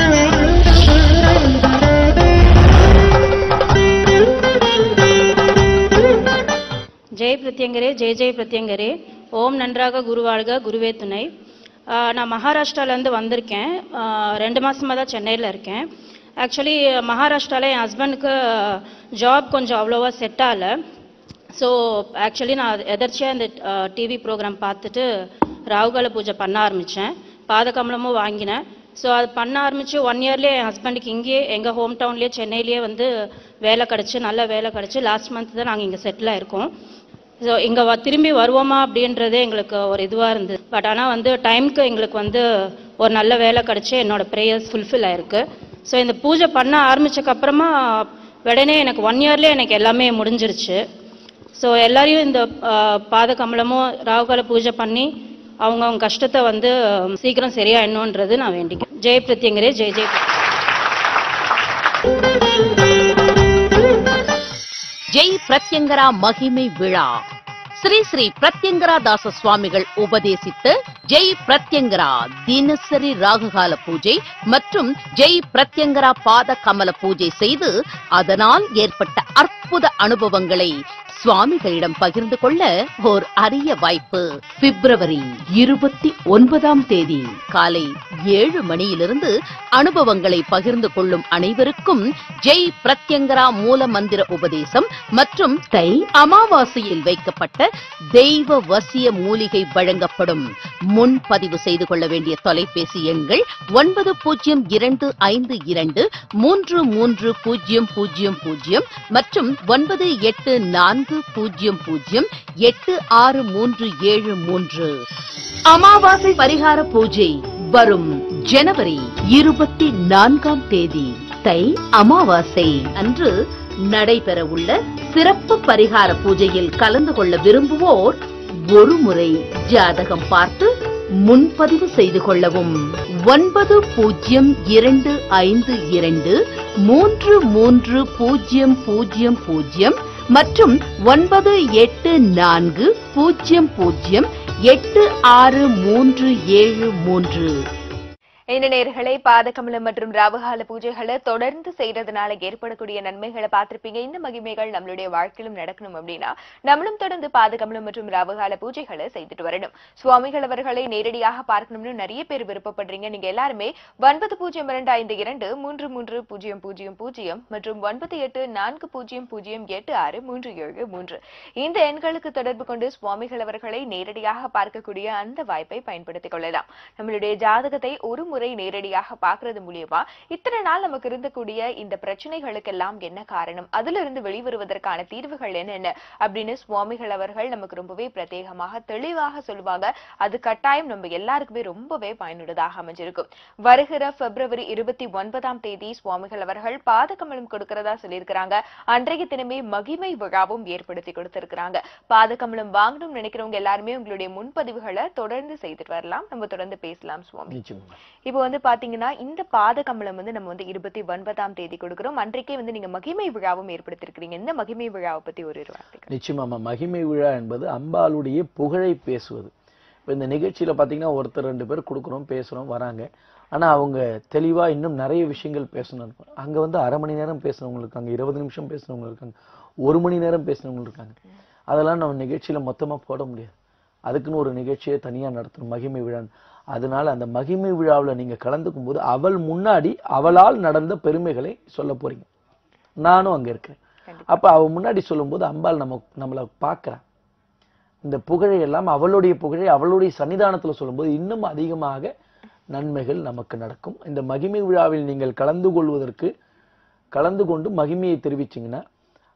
ஜெய் பிரத்யங்கரே ஜெய் ஜெய் பிரத்யங்கரே ஓம் நன்றாக குருவாழ்க குருவே துணை ஆஹ் நான் மகாராஷ்டிராலேருந்து வந்திருக்கேன் ஆஹ் ரெண்டு மாசமா தான் சென்னையில் இருக்கேன் ஆக்சுவலி மகாராஷ்டிராவில் என் ஹஸ்பண்டுக்கு ஜாப் கொஞ்சம் அவ்வளோவா செட் ஆகலை ஸோ ஆக்சுவலி நான் எதர்ச்சியாக இந்த டிவி ப்ரோக்ராம் பார்த்துட்டு ராகுகால பூஜை பண்ண ஆரம்பித்தேன் பாதகமலமும் வாங்கினேன் ஸோ அது பண்ண ஆரம்பித்து ஒன் இயர்லேயே என் ஹஸ்பண்டுக்கு இங்கேயே எங்கள் ஹோம் டவுன்லேயே சென்னையிலேயே வந்து வேலை கிடச்சி நல்ல வேலை கிடச்சி லாஸ்ட் மந்த் தான் நாங்கள் இங்கே செட்டில் ஆயிருக்கோம் ஸோ இங்கே வ திரும்பி வருவோமா அப்படின்றதே எங்களுக்கு ஒரு இதுவாக இருந்தது பட் ஆனால் வந்து டைம்க்கு எங்களுக்கு வந்து ஒரு நல்ல வேலை கிடச்சி என்னோட ப்ரேயர்ஸ் ஃபுல்ஃபில் ஆயிருக்கு ஸோ இந்த பூஜை பண்ண ஆரம்பிச்சக்கப்புறமா உடனே எனக்கு ஒன் இயர்லேயே எனக்கு எல்லாமே முடிஞ்சிருச்சு ஸோ எல்லாரையும் இந்த ஆஹ், பாத கமலமும் ராகுகால பூஜை பண்ணி அவங்க அவங்க கஷ்டத்தை வந்து சீக்கிரம் சரியாயிடணுன்றது நான் வேண்டிக்கிறேன் ஜெய் பிரத்யங்கரே ஜெய் ஜெய் ஜெய் பிரத்யங்கரா மகிமை விழா ஸ்ரீ ஸ்ரீ பிரத்யங்கரா தாச சுவாமிகள் உபதேசித்த ஜெய் பிரத்யங்கரா தினசரி ராகுகால பூஜை மற்றும் ஜெய் பிரத்யங்கரா பாத கமல பூஜை செய்து அதனால் ஏற்பட்ட அற்புத அனுபவங்களை சுவாமிகளிடம் பகிர்ந்து கொள்ள ஓர் அரிய வாய்ப்பு பிப்ரவரி இருபத்தி ஒன்பதாம் தேதி காலை ஏழு மணியிலிருந்து அனுபவங்களை பகிர்ந்து கொள்ளும் அனைவருக்கும் ஜெய் பிரத்யங்கரா மூல மந்திர உபதேசம் மற்றும் தை அமாவாசையில் வைக்கப்பட்ட தெய்வ வசிய மூலிகை வழங்கப்படும் முன்பதிவு செய்து கொள்ள வேண்டிய தொலைபேசி எண்கள் ஒன்பது பூஜ்ஜியம் இரண்டு ஐந்து இரண்டு மூன்று மூன்று பூஜ்ஜியம் பூஜ்ஜியம் பூஜ்ஜியம் மற்றும் ஒன்பது எட்டு நான்கு பூஜ்ஜியம் பூஜ்ஜியம் எட்டு ஆறு மூன்று ஏழு மூன்று அமாவாசை பரிகார பூஜை வரும் ஜனவரி இருபத்தி நான்காம் தேதி தை அமாவாசை அன்று நடைபெறவுள்ள சிறப்பு பரிகார பூஜையில் கலந்து கொள்ள விரும்புவோர் ஒருமுறை ஜாதகம் பார்த்து முன்பதிவு செய்து கொள்ளவும் ஒன்பது பூஜ்ஜியம் இரண்டு ஐந்து இரண்டு மூன்று மூன்று பூஜ்ஜியம் பூஜ்ஜியம் பூஜ்ஜியம் மற்றும் ஒன்பது எட்டு நான்கு பூஜ்ஜியம் பூஜ்ஜியம் எட்டு ஆறு மூன்று ஏழு மூன்று இந்த நேர்களை பாதகமலம் மற்றும் ராவகால பூஜைகளை தொடர்ந்து செய்யறதுனால ஏற்படக்கூடிய நன்மைகளை பார்த்திருப்பீங்க இந்த மகிமைகள் நம்மளுடைய வாழ்க்கையிலும் நடக்கணும் அப்படின்னா நம்மளும் தொடர்ந்து பாதகமலம் மற்றும் ராவகால பூஜைகளை செய்துட்டு வரணும் சுவாமிகள் அவர்களை நேரடியாக பார்க்கணும்னு நிறைய பேர் விருப்பப்படுறீங்க நீங்க எல்லாருமே ஒன்பது பூஜ்ஜியம் இரண்டு ஐந்து இரண்டு மூன்று மூன்று பூஜ்ஜியம் பூஜ்ஜியம் பூஜ்ஜியம் மற்றும் ஒன்பது எட்டு நான்கு பூஜ்ஜியம் பூஜ்ஜியம் எட்டு ஆறு மூன்று ஏழு மூன்று இந்த எண்களுக்கு தொடர்பு கொண்டு சுவாமிகள் அவர்களை நேரடியாக பார்க்கக்கூடிய அந்த வாய்ப்பை பயன்படுத்திக் கொள்ளலாம் நம்மளுடைய ஜாதகத்தை ஒரு முறை நேரடியாக பார்க்கறது மூலியமா இத்தனை நாள் நமக்கு இருந்தக்கூடிய இந்த பிரச்சனைகளுக்கெல்லாம் என்ன காரணம் அதுல இருந்து வெளிவருவதற்கான தீர்வுகள் என்னென்ன அப்படின்னு சுவாமிகள் அவர்கள் நமக்கு ரொம்பவே பிரத்யேகமாக தெளிவாக சொல்லுவாங்க அது கட்டாயம் நம்ம எல்லாருக்குமே ரொம்பவே பயனுள்ளதாக அமைஞ்சிருக்கும் வருகிற பிப்ரவரி இருபத்தி ஒன்பதாம் தேதி சுவாமிகள் அவர்கள் பாதகமலம் கொடுக்கறதா சொல்லியிருக்கிறாங்க அன்றைய தினமே மகிமை விழாவும் ஏற்படுத்தி கொடுத்திருக்கிறாங்க பாதகமலம் வாங்கணும்னு நினைக்கிறவங்க எல்லாருமே உங்களுடைய முன்பதிவுகளை தொடர்ந்து செய்துட்டு வரலாம் நம்ம தொடர்ந்து பேசலாம் சுவாமி நிச்சயமா இப்போ வந்து பாத்தீங்கன்னா இந்த பாதகமலம் வந்து நம்ம வந்து இருபத்தி ஒன்பதாம் தேதி கொடுக்கிறோம் அன்றைக்கே வந்து நீங்க மகிமை விழாவும் ஏற்படுத்திருக்கிறீங்க இந்த மகிமை விழாவை பத்தி ஒரு இரு வார்த்தைகள் நிச்சயமாமா மகிமை விழா என்பது அம்பாளுடைய புகழை பேசுவது இப்போ இந்த நிகழ்ச்சியில பாத்தீங்கன்னா ஒருத்தர் ரெண்டு பேர் கொடுக்குறோம் பேசுறோம் வராங்க ஆனா அவங்க தெளிவா இன்னும் நிறைய விஷயங்கள் பேசணும் இருக்கும். அங்க வந்து அரை மணி நேரம் பேசுனவங்க இருக்காங்க இருபது நிமிஷம் பேசுனவங்க இருக்காங்க ஒரு மணி நேரம் பேசுனவங்க இருக்காங்க அதெல்லாம் நம்ம நிகழ்ச்சியில மொத்தமா போட முடியாது அதுக்குன்னு ஒரு நிகழ்ச்சியை தனியா நடத்தணும் மகிமை விழான்னு அதனால அந்த மகிமை விழாவுல நீங்க கலந்துக்கும் போது அவள் முன்னாடி அவளால் நடந்த பெருமைகளை சொல்ல போறீங்க நானும் அங்க இருக்கிறேன் அப்ப அவ முன்னாடி சொல்லும்போது அம்பாள் நம்ம நம்மளை பார்க்கறா இந்த புகழை எல்லாம் அவளுடைய புகழை அவளுடைய சன்னிதானத்துல சொல்லும்போது இன்னும் அதிகமாக நன்மைகள் நமக்கு நடக்கும் இந்த மகிமை விழாவில் நீங்கள் கலந்து கொள்வதற்கு கலந்து கொண்டு மகிமையை தெரிவிச்சீங்கன்னா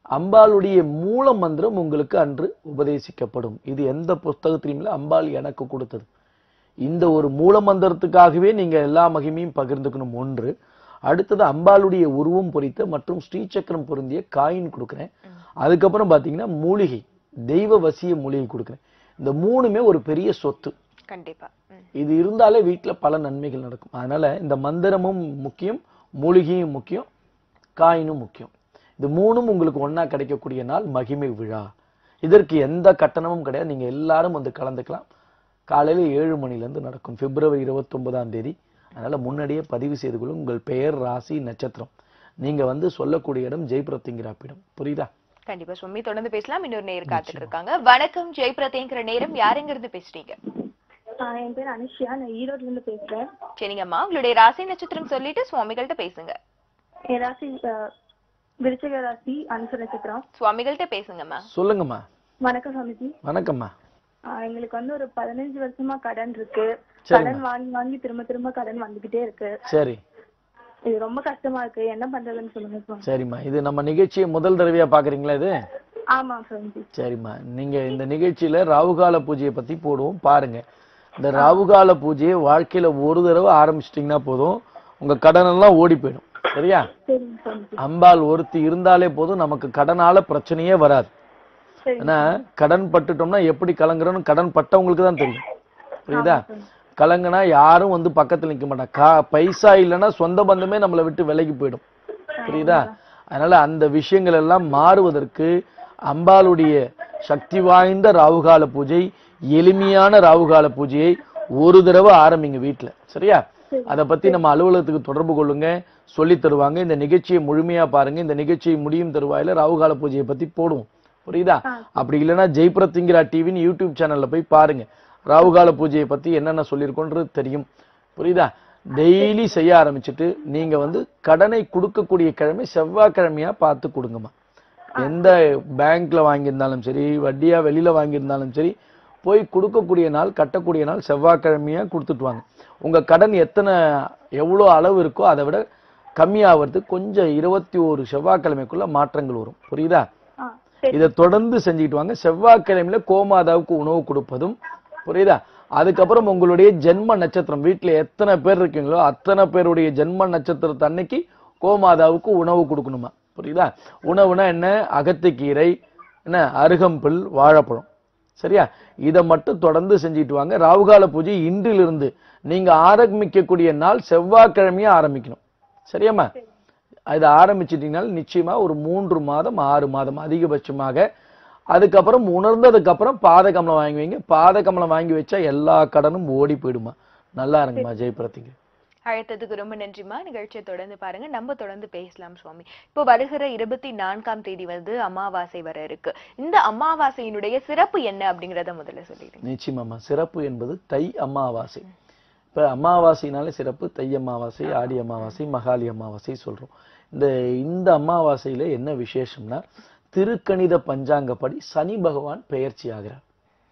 அம்பாளுடைய மூல மந்திரம் உங்களுக்கு அன்று உபதேசிக்கப்படும் இது எந்த புஸ்தகத்திலும் இல்ல அம்பாள் எனக்கு கொடுத்தது இந்த ஒரு மூல மந்திரத்துக்காகவே நீங்க எல்லா மகிமையும் பகிர்ந்துக்கணும் ஒன்று அடுத்தது அம்பாளுடைய உருவம் பொறித்த மற்றும் ஸ்ரீசக்கரம் பொருந்திய காயின் கொடுக்குறேன் அதுக்கப்புறம் பாத்தீங்கன்னா மூலிகை தெய்வ வசிய மூலிகை கொடுக்குறேன் இந்த மூணுமே ஒரு பெரிய சொத்து கண்டிப்பா ம். இது இருந்தாலே வீட்ல பல நன்மைகள் நடக்கும் அதனால இந்த மந்திரமும் முக்கியம் மூலிகையும் முக்கியம் காயினும் முக்கியம் இது மூணும் உங்களுக்கு ஒண்ணா கிடைக்கக்கூடிய நாள் மகிமை விழா இதற்கு எந்த கட்டணமும் கிடையாது நீங்க எல்லாரும் வந்து கலந்துக்கலாம் காலையில ஏழு மணில இருந்து நடக்கும் பிப்ரவரி இருபத்தி ஒன்பதாம் தேதி அதனால முன்னாடியே பதிவு செய்து கொள்ளும் உங்கள் பெயர் ராசி நட்சத்திரம் நீங்க வந்து சொல்லக்கூடிய இடம் ஜெய்பிரத்திங்கிறாப்பிடம் புரியுதா கண்டிப்பா சுவாமி தொடர்ந்து பேசலாம் இன்னொரு நேர் காத்துட்டு இருக்காங்க வணக்கம் ஜெய் பிரதேங்கிற நேரம் யாருங்க இருந்து பேசுறீங்க ஆஹ் என் பேர் அனுஷியா நான் ஈரோட்ல இருந்து பேசுறேன் சரிங்கம்மா உங்களுடைய ராசி நட்சத்திரம் சொல்லிட்டு சுவாமிகள்ட்ட பேசுங்க என் ராசி ஆஹ் விருச்சிக ராசி அனுச நட்சத்திரம் சுவாமிகள்ட்ட பேசுங்கம்மா சொல்லுங்கம்மா வணக்கம் சுவாமிஜி வணக்கம்மா ஆஹ் எங்களுக்கு வந்து ஒரு பதினஞ்சு வருஷமா கடன் இருக்கு சரிம்மா. கடன் வாங்கி வாங்கி திரும்ப திரும்ப கடன் வந்துகிட்டே இருக்கு சரி இது ரொம்ப கஷ்டமா இருக்கு என்ன பண்றதுன்னு சொல்லுங்க சுவாமி சரிம்மா இது நம்ம நிகழ்ச்சியை முதல் தடவையா பாக்குறீங்களா இது ஆமா சுவாமிஜி சரிம்மா நீங்க இந்த நிகழ்ச்சியில ராவுகால பூஜையை பத்தி போடுவோம் பாருங்க இந்த ராவுகால பூஜையை வாழ்க்கையில ஒரு தடவை ஆரம்பிச்சிட்டீங்கன்னா போதும் உங்க கடன் எல்லாம் ஓடி போயிடும் சரியா சரிங்க சுவாமிஜி அம்பாள் ஒருத்தி இருந்தாலே போதும் நமக்கு கடனால பிரச்சனையே வராது சரி ஏன்னா கடன் பட்டுட்டோம்னா எப்படி கலங்குறோம்னு கடன் பட்டவங்களுக்கு தான் தெரியும் புரியுதா கலங்குனா யாரும் வந்து பக்கத்துல நிக்க மாட்டாங்க கா பைசா இல்லைன்னா சொந்த பந்தமே நம்மளை விட்டு விலகி போயிடும் புரியுதா அதனால அந்த விஷயங்கள் எல்லாம் மாறுவதற்கு அம்பாளுடைய சக்தி வாய்ந்த ராவுகால பூஜை எளிமையான ராவுகால பூஜையை ஒரு தடவை ஆரம்பிங்க வீட்ல சரியா அதை பத்தி நம்ம அலுவலகத்துக்கு தொடர்பு கொள்ளுங்க சொல்லி தருவாங்க இந்த நிகழ்ச்சியை முழுமையா பாருங்க இந்த நிகழ்ச்சியை முடியும் தருவாயில ராவுகால பூஜையை பத்தி போடுவோம் புரியுதா அப்படி இல்லைன்னா ஜெய்பிரத்திங்கிரா டிவின்னு யூடியூப் சேனல்ல போய் பாருங்க ராவுகால பூஜையை பத்தி என்னென்ன சொல்லியிருக்கோன்றது தெரியும் புரியுதா டெய்லி செய்ய ஆரம்பிச்சுட்டு நீங்க வந்து கடனை கொடுக்கக்கூடிய கிழமை செவ்வாய்க்கிழமையா பார்த்து கொடுங்கம்மா எந்த பேங்க்ல வாங்கியிருந்தாலும் சரி வட்டியா வெளியில வாங்கியிருந்தாலும் சரி போய் கொடுக்கக்கூடிய நாள் கட்டக்கூடிய நாள் செவ்வாய்க்கிழமையா கொடுத்துட்டு வாங்க உங்க கடன் எத்தனை எவ்வளோ அளவு இருக்கோ அதை விட கம்மியாகிறதுக்கு கொஞ்சம் இருபத்தி ஒரு செவ்வாய்க்கிழமைக்குள்ள மாற்றங்கள் வரும் புரியுதா ஆ சரி இதை தொடர்ந்து செஞ்சுக்கிட்டு வாங்க செவ்வாய்க்கிழமையில கோமாதாவுக்கு உணவு கொடுப்பதும் புரியுதா அதுக்கப்புறம் உங்களுடைய ஜென்ம நட்சத்திரம் வீட்டுல எத்தனை பேர் இருக்கீங்களோ அத்தனை பேருடைய ஜென்ம நட்சத்திரத்து அன்னைக்கு கோமாதாவுக்கு உணவு கொடுக்கணுமா புரியுதா உணவுனா என்ன அகத்திக்கீரை என்ன அருகம்பில் வாழைப்பழம் சரியா இதை மட்டும் தொடர்ந்து செஞ்சுட்டு வாங்க ராவுகால பூஜை இன்றிலிருந்து நீங்க ஆரம்பிக்கக்கூடிய நாள் செவ்வாய்க்கிழமையே ஆரம்பிக்கணும் சரியாம்மா இதை ஆரம்பிச்சிட்டீங்கன்னா நிச்சயமா ஒரு மூன்று மாதம் ஆறு மாதம் அதிகபட்சமாக அதுக்கப்புறம் உணர்ந்ததுக்கு அப்புறம் பாதகமலம் வாங்கி வைங்க பாதகமலம் வாங்கி வச்சா எல்லா கடனும் ஓடி போயிடுமா நல்லா இருங்கம்மா ஜெயபிரத்திங்க அழைத்ததுக்கு ரொம்ப நன்றிமா நிகழ்ச்சியை தொடர்ந்து பாருங்க நம்ம தொடர்ந்து பேசலாம் சுவாமி இப்போ வருகிற இருபத்தி நான்காம் தேதி வந்து அமாவாசை வர இருக்கு இந்த அமாவாசையினுடைய சிறப்பு என்ன அப்படிங்கறத முதல்ல சொல்லிடுங்க நிச்சயமாம்மா சிறப்பு என்பது தை அமாவாசை இப்ப அமாவாசைனாலே சிறப்பு தை அமாவாசை ஆடி அமாவாசை மகாலி அமாவாசை சொல்றோம் இந்த இந்த அமாவாசையில என்ன விசேஷம்னா திருக்கணித பஞ்சாங்கப்படி சனி பகவான் பெயர்ச்சி ஆகிறார்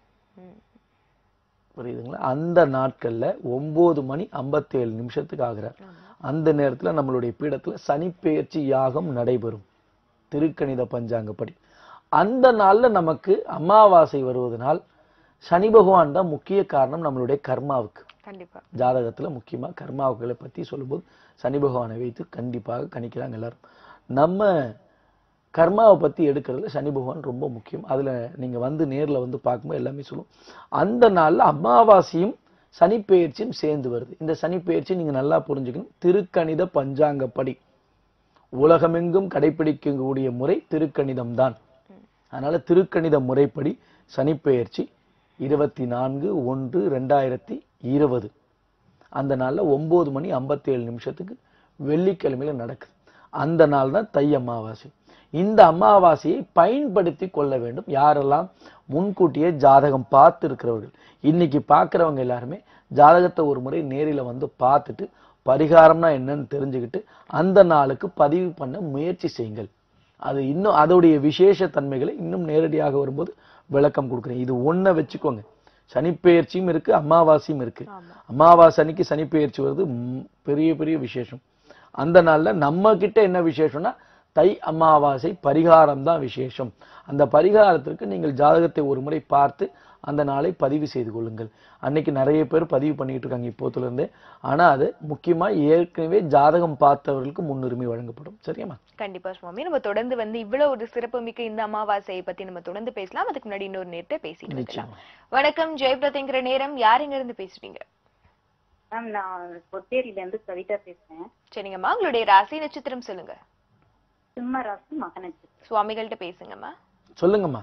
புரியுதுங்களா அந்த நாட்கள்ல ஒன்பது மணி 57 நிமிஷத்துக்கு ஆகிறார் அந்த நேரத்துல நம்மளுடைய பீடத்துல சனி பெயர்ச்சி யாகம் நடைபெறும் திருக்கணித பஞ்சாங்கப்படி அந்த நாள்ல நமக்கு அமாவாசை வருவதனால் சனி பகவான் தான் முக்கிய காரணம் நம்மளுடைய கர்மாவுக்கு கண்டிப்பா ஜாதகத்துல முக்கியமா கர்மாவுகளை பத்தி சொல்லும்போது சனி பகவானை வைத்து கண்டிப்பாக கணிக்கிறாங்க எல்லாரும் நம்ம கர்மாவை பத்தி எடுக்கிறதுல சனி பகவான் ரொம்ப முக்கியம் அதுல நீங்க வந்து நேர்ல வந்து பார்க்கும்போது எல்லாமே சொல்லும் அந்த நாள்ல அமாவாசையும் சனி பெயர்ச்சியும் சேர்ந்து வருது இந்த சனி பெயர்ச்சி நீங்க நல்லா புரிஞ்சுக்கணும் திருக்கணித பஞ்சாங்கப்படி உலகமெங்கும் கடைபிடிக்கக்கூடிய முறை திருக்கணிதம் தான் அதனால திருக்கணித முறைப்படி சனிப்பெயர்ச்சி இருபத்தி நான்கு ஒன்று ரெண்டாயிரத்தி இருபது அந்த நாள்ல ஒன்பது மணி 57 நிமிஷத்துக்கு வெள்ளிக்கிழமையில நடக்குது அந்த நாள் தான் தை அமாவாசை இந்த அமாவாசையை பயன்படுத்தி கொள்ள வேண்டும் யாரெல்லாம் முன்கூட்டியே ஜாதகம் பார்த்து இருக்கிறவர்கள் இன்னைக்கு பார்க்கிறவங்க எல்லாருமே ஜாதகத்தை ஒரு முறை நேரில வந்து பார்த்துட்டு பரிகாரம்னா என்னன்னு தெரிஞ்சுக்கிட்டு அந்த நாளுக்கு பதிவு பண்ண முயற்சி செய்யுங்கள் அது இன்னும் அதோடைய விசேஷ தன்மைகளை இன்னும் நேரடியாக வரும்போது விளக்கம் கொடுக்குறேன் இது ஒன்றை வச்சுக்கோங்க சனிப்பெயர்ச்சியும் இருக்கு அமாவாசையும் இருக்கு அமாவாசை அன்னைக்கு சனிப்பெயர்ச்சி வருது ம், பெரிய பெரிய விசேஷம் அந்த நாள்ல நம்ம கிட்ட என்ன விசேஷம்னா தை அமாவாசை பரிகாரம் தான் விசேஷம் அந்த பரிகாரத்திற்கு நீங்கள் ஜாதகத்தை ஒரு முறை பார்த்து அந்த நாளை பதிவு செய்து கொள்ளுங்கள் அன்னைக்கு நிறைய பேர் பதிவு பண்ணிட்டு இருக்காங்க இப்போத்துல இருந்தே ஆனா அது முக்கியமா ஏற்கனவே ஜாதகம் பார்த்தவர்களுக்கு முன்னுரிமை வழங்கப்படும் சரியாம்மா கண்டிப்பா சுவாமி நம்ம தொடர்ந்து வந்து இவ்வளவு ஒரு சிறப்புமிக்க இந்த அமாவாசையை பத்தி நம்ம தொடர்ந்து பேசலாம் அதுக்கு முன்னாடி இன்னொரு நேரத்தை பேசிட்டு இருக்கலாம் நிச்சயமா வணக்கம் ஜெயபிரதங்கிற நேரம் யார் எங்க இருந்து பேசுறீங்க மேம் நான் பொத்தேரியில இருந்து கவிதா பேசுறேன் சரிங்கம்மா உங்களுடைய ராசி நட்சத்திரம் சொல்லுங்க சிம்ம ராசி மகனச்சு சுவாமிகள்ட்ட பேசுங்கம்மா சொல்லுங்கம்மா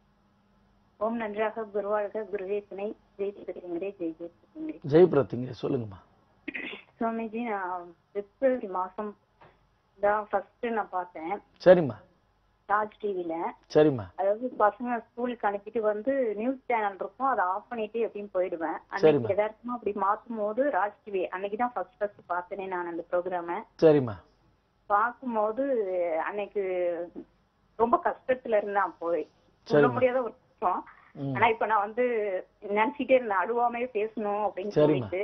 ஓம் நன்றாக குருவாழ்க குருவே துணை ஜெய் ஜெய் ஜெய் ஜெய் ஜெய் பிரத்திங்க சொல்லுங்கம்மா சுவாமிஜி நான் பிப்ரவரி மாசம் தான் ஃபர்ஸ்ட் நான் பார்த்தேன் சரிம்மா ராஜ் டிவில சரிம்மா அதாவது பசங்க ஸ்கூலுக்கு அனுப்பிட்டு வந்து நியூஸ் சேனல் இருக்கும் அதை ஆஃப் பண்ணிட்டு எப்படியும் போயிடுவேன் சரிம்மா. அன்னைக்கு எதார்த்தமா அப்படி மாத்தும் போது ராஜ் டிவி அன்னைக்கு தான் ஃபர்ஸ்ட் ஃபர்ஸ்ட் பார்த்தேனே நான் அந்த ப்ரோக்ராம சரிம்மா பார்க்கும்போது அன்னைக்கு ரொம்ப கஷ்டத்துல இருந்தேன் போய் சொல்ல சரிம்மா. முடியாத ஒரு கஷ்டம் ம். ஆனா இப்ப நான் வந்து நினைச்சிட்டே இருந்தேன் அழுவாமே பேசணும் அப்படின்னு சரிம்மா. சொல்லிட்டு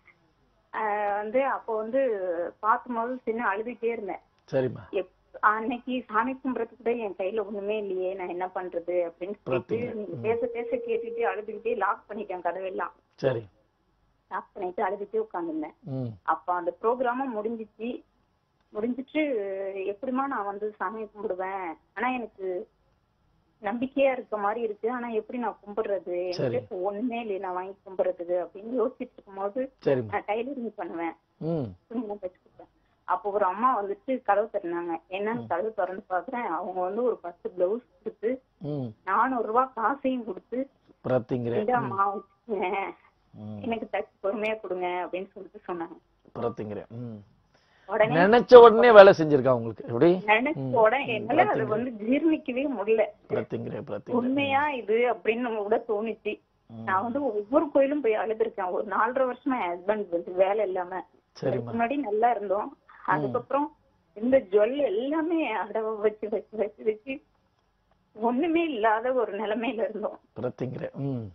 ஆஹ் வந்து அப்போ வந்து பார்க்கும்போது சின்ன அழுதுட்டே இருந்தேன் சரிம்மா எப்- அன்னைக்கு சாமி கும்பிடறதுக்கு கூட என் கையில ஒண்ணுமே இல்லையே நான் என்ன பண்றது அப்படின்னு சொல்லிட்டு பார்த்தீங்க. நீங்க ம். பேச பேச கேட்டுட்டு அழுதுகிட்டே லாக் பண்ணிட்டேன் கதவெல்லாம் சரி லாக் பண்ணிட்டு அழுதுட்டே உட்காந்துருந்தேன் ம் அப்ப அந்த ப்ரோக்ராமும் முடிஞ்சிச்சு முடிஞ்சிட்டு எப்படிமா நான் வந்து சாமி கும்பிடுவேன் ஆனா எனக்கு நம்பிக்கையா இருக்க மாதிரி இருக்கு ஆனா எப்படி நான் கும்பிடுறது சரி. என்கிட்ட இப்ப ஒண்ணுமே இல்லையே நான் வாங்கி கும்பிடுறதுக்கு அப்படின்னு யோசிச்சுட்டு இருக்கும்போது சரிம்மா நான் டைலரிங் பண்ணுவேன் ம் துணியெல்லாம் தச்சு கொடுப்பேன் அப்போ ஒரு அம்மா வந்துட்டு கதவு திறந்தாங்க என்னன்னு கதவு திறந்து பாக்குறேன் அவங்க வந்து ஒரு பத்து பிளவுஸ் கொடுத்து ம் நானூறு ரூபாய் காசையும் கொடுத்து பிரத்திங்கிற இந்தாம்மா வச்சுக்கோங்க ம் எனக்கு தச்சு பொறுமையா கொடுங்க அப்படின்னு சொல்லிட்டு சொன்னாங்க பிரத்திங்கிற ம் உடனே நினைச்ச உடனே வேலை செஞ்சிருக்கா உங்களுக்கு எப்படி நினைச்ச ம். உடனே என்னால அது வந்து ஜீர்ணிக்கவே முடியல பிரத்திங்கிற பிரத்திங்கிற உண்மையா இது அப்படின்னு கூட தோணுச்சு நான் வந்து ஒவ்வொரு கோயிலும் போய் அழுதுருக்கேன் ஒரு நாலரை வருஷமா என் ஹஸ்பண்ட் வந்து வேலை இல்லாம அதுக்கு சரிம்மா முன்னாடி நல்லா இருந்தோம் அதுக்கப்புறம் இந்த ஜுவல் எல்லாமே அடவ வச்சு வச்சு வச்சு வச்சு ஒண்ணுமே இல்லாத ஒரு நிலைமையில இருந்தோம் பிரத்திங்கிற ம்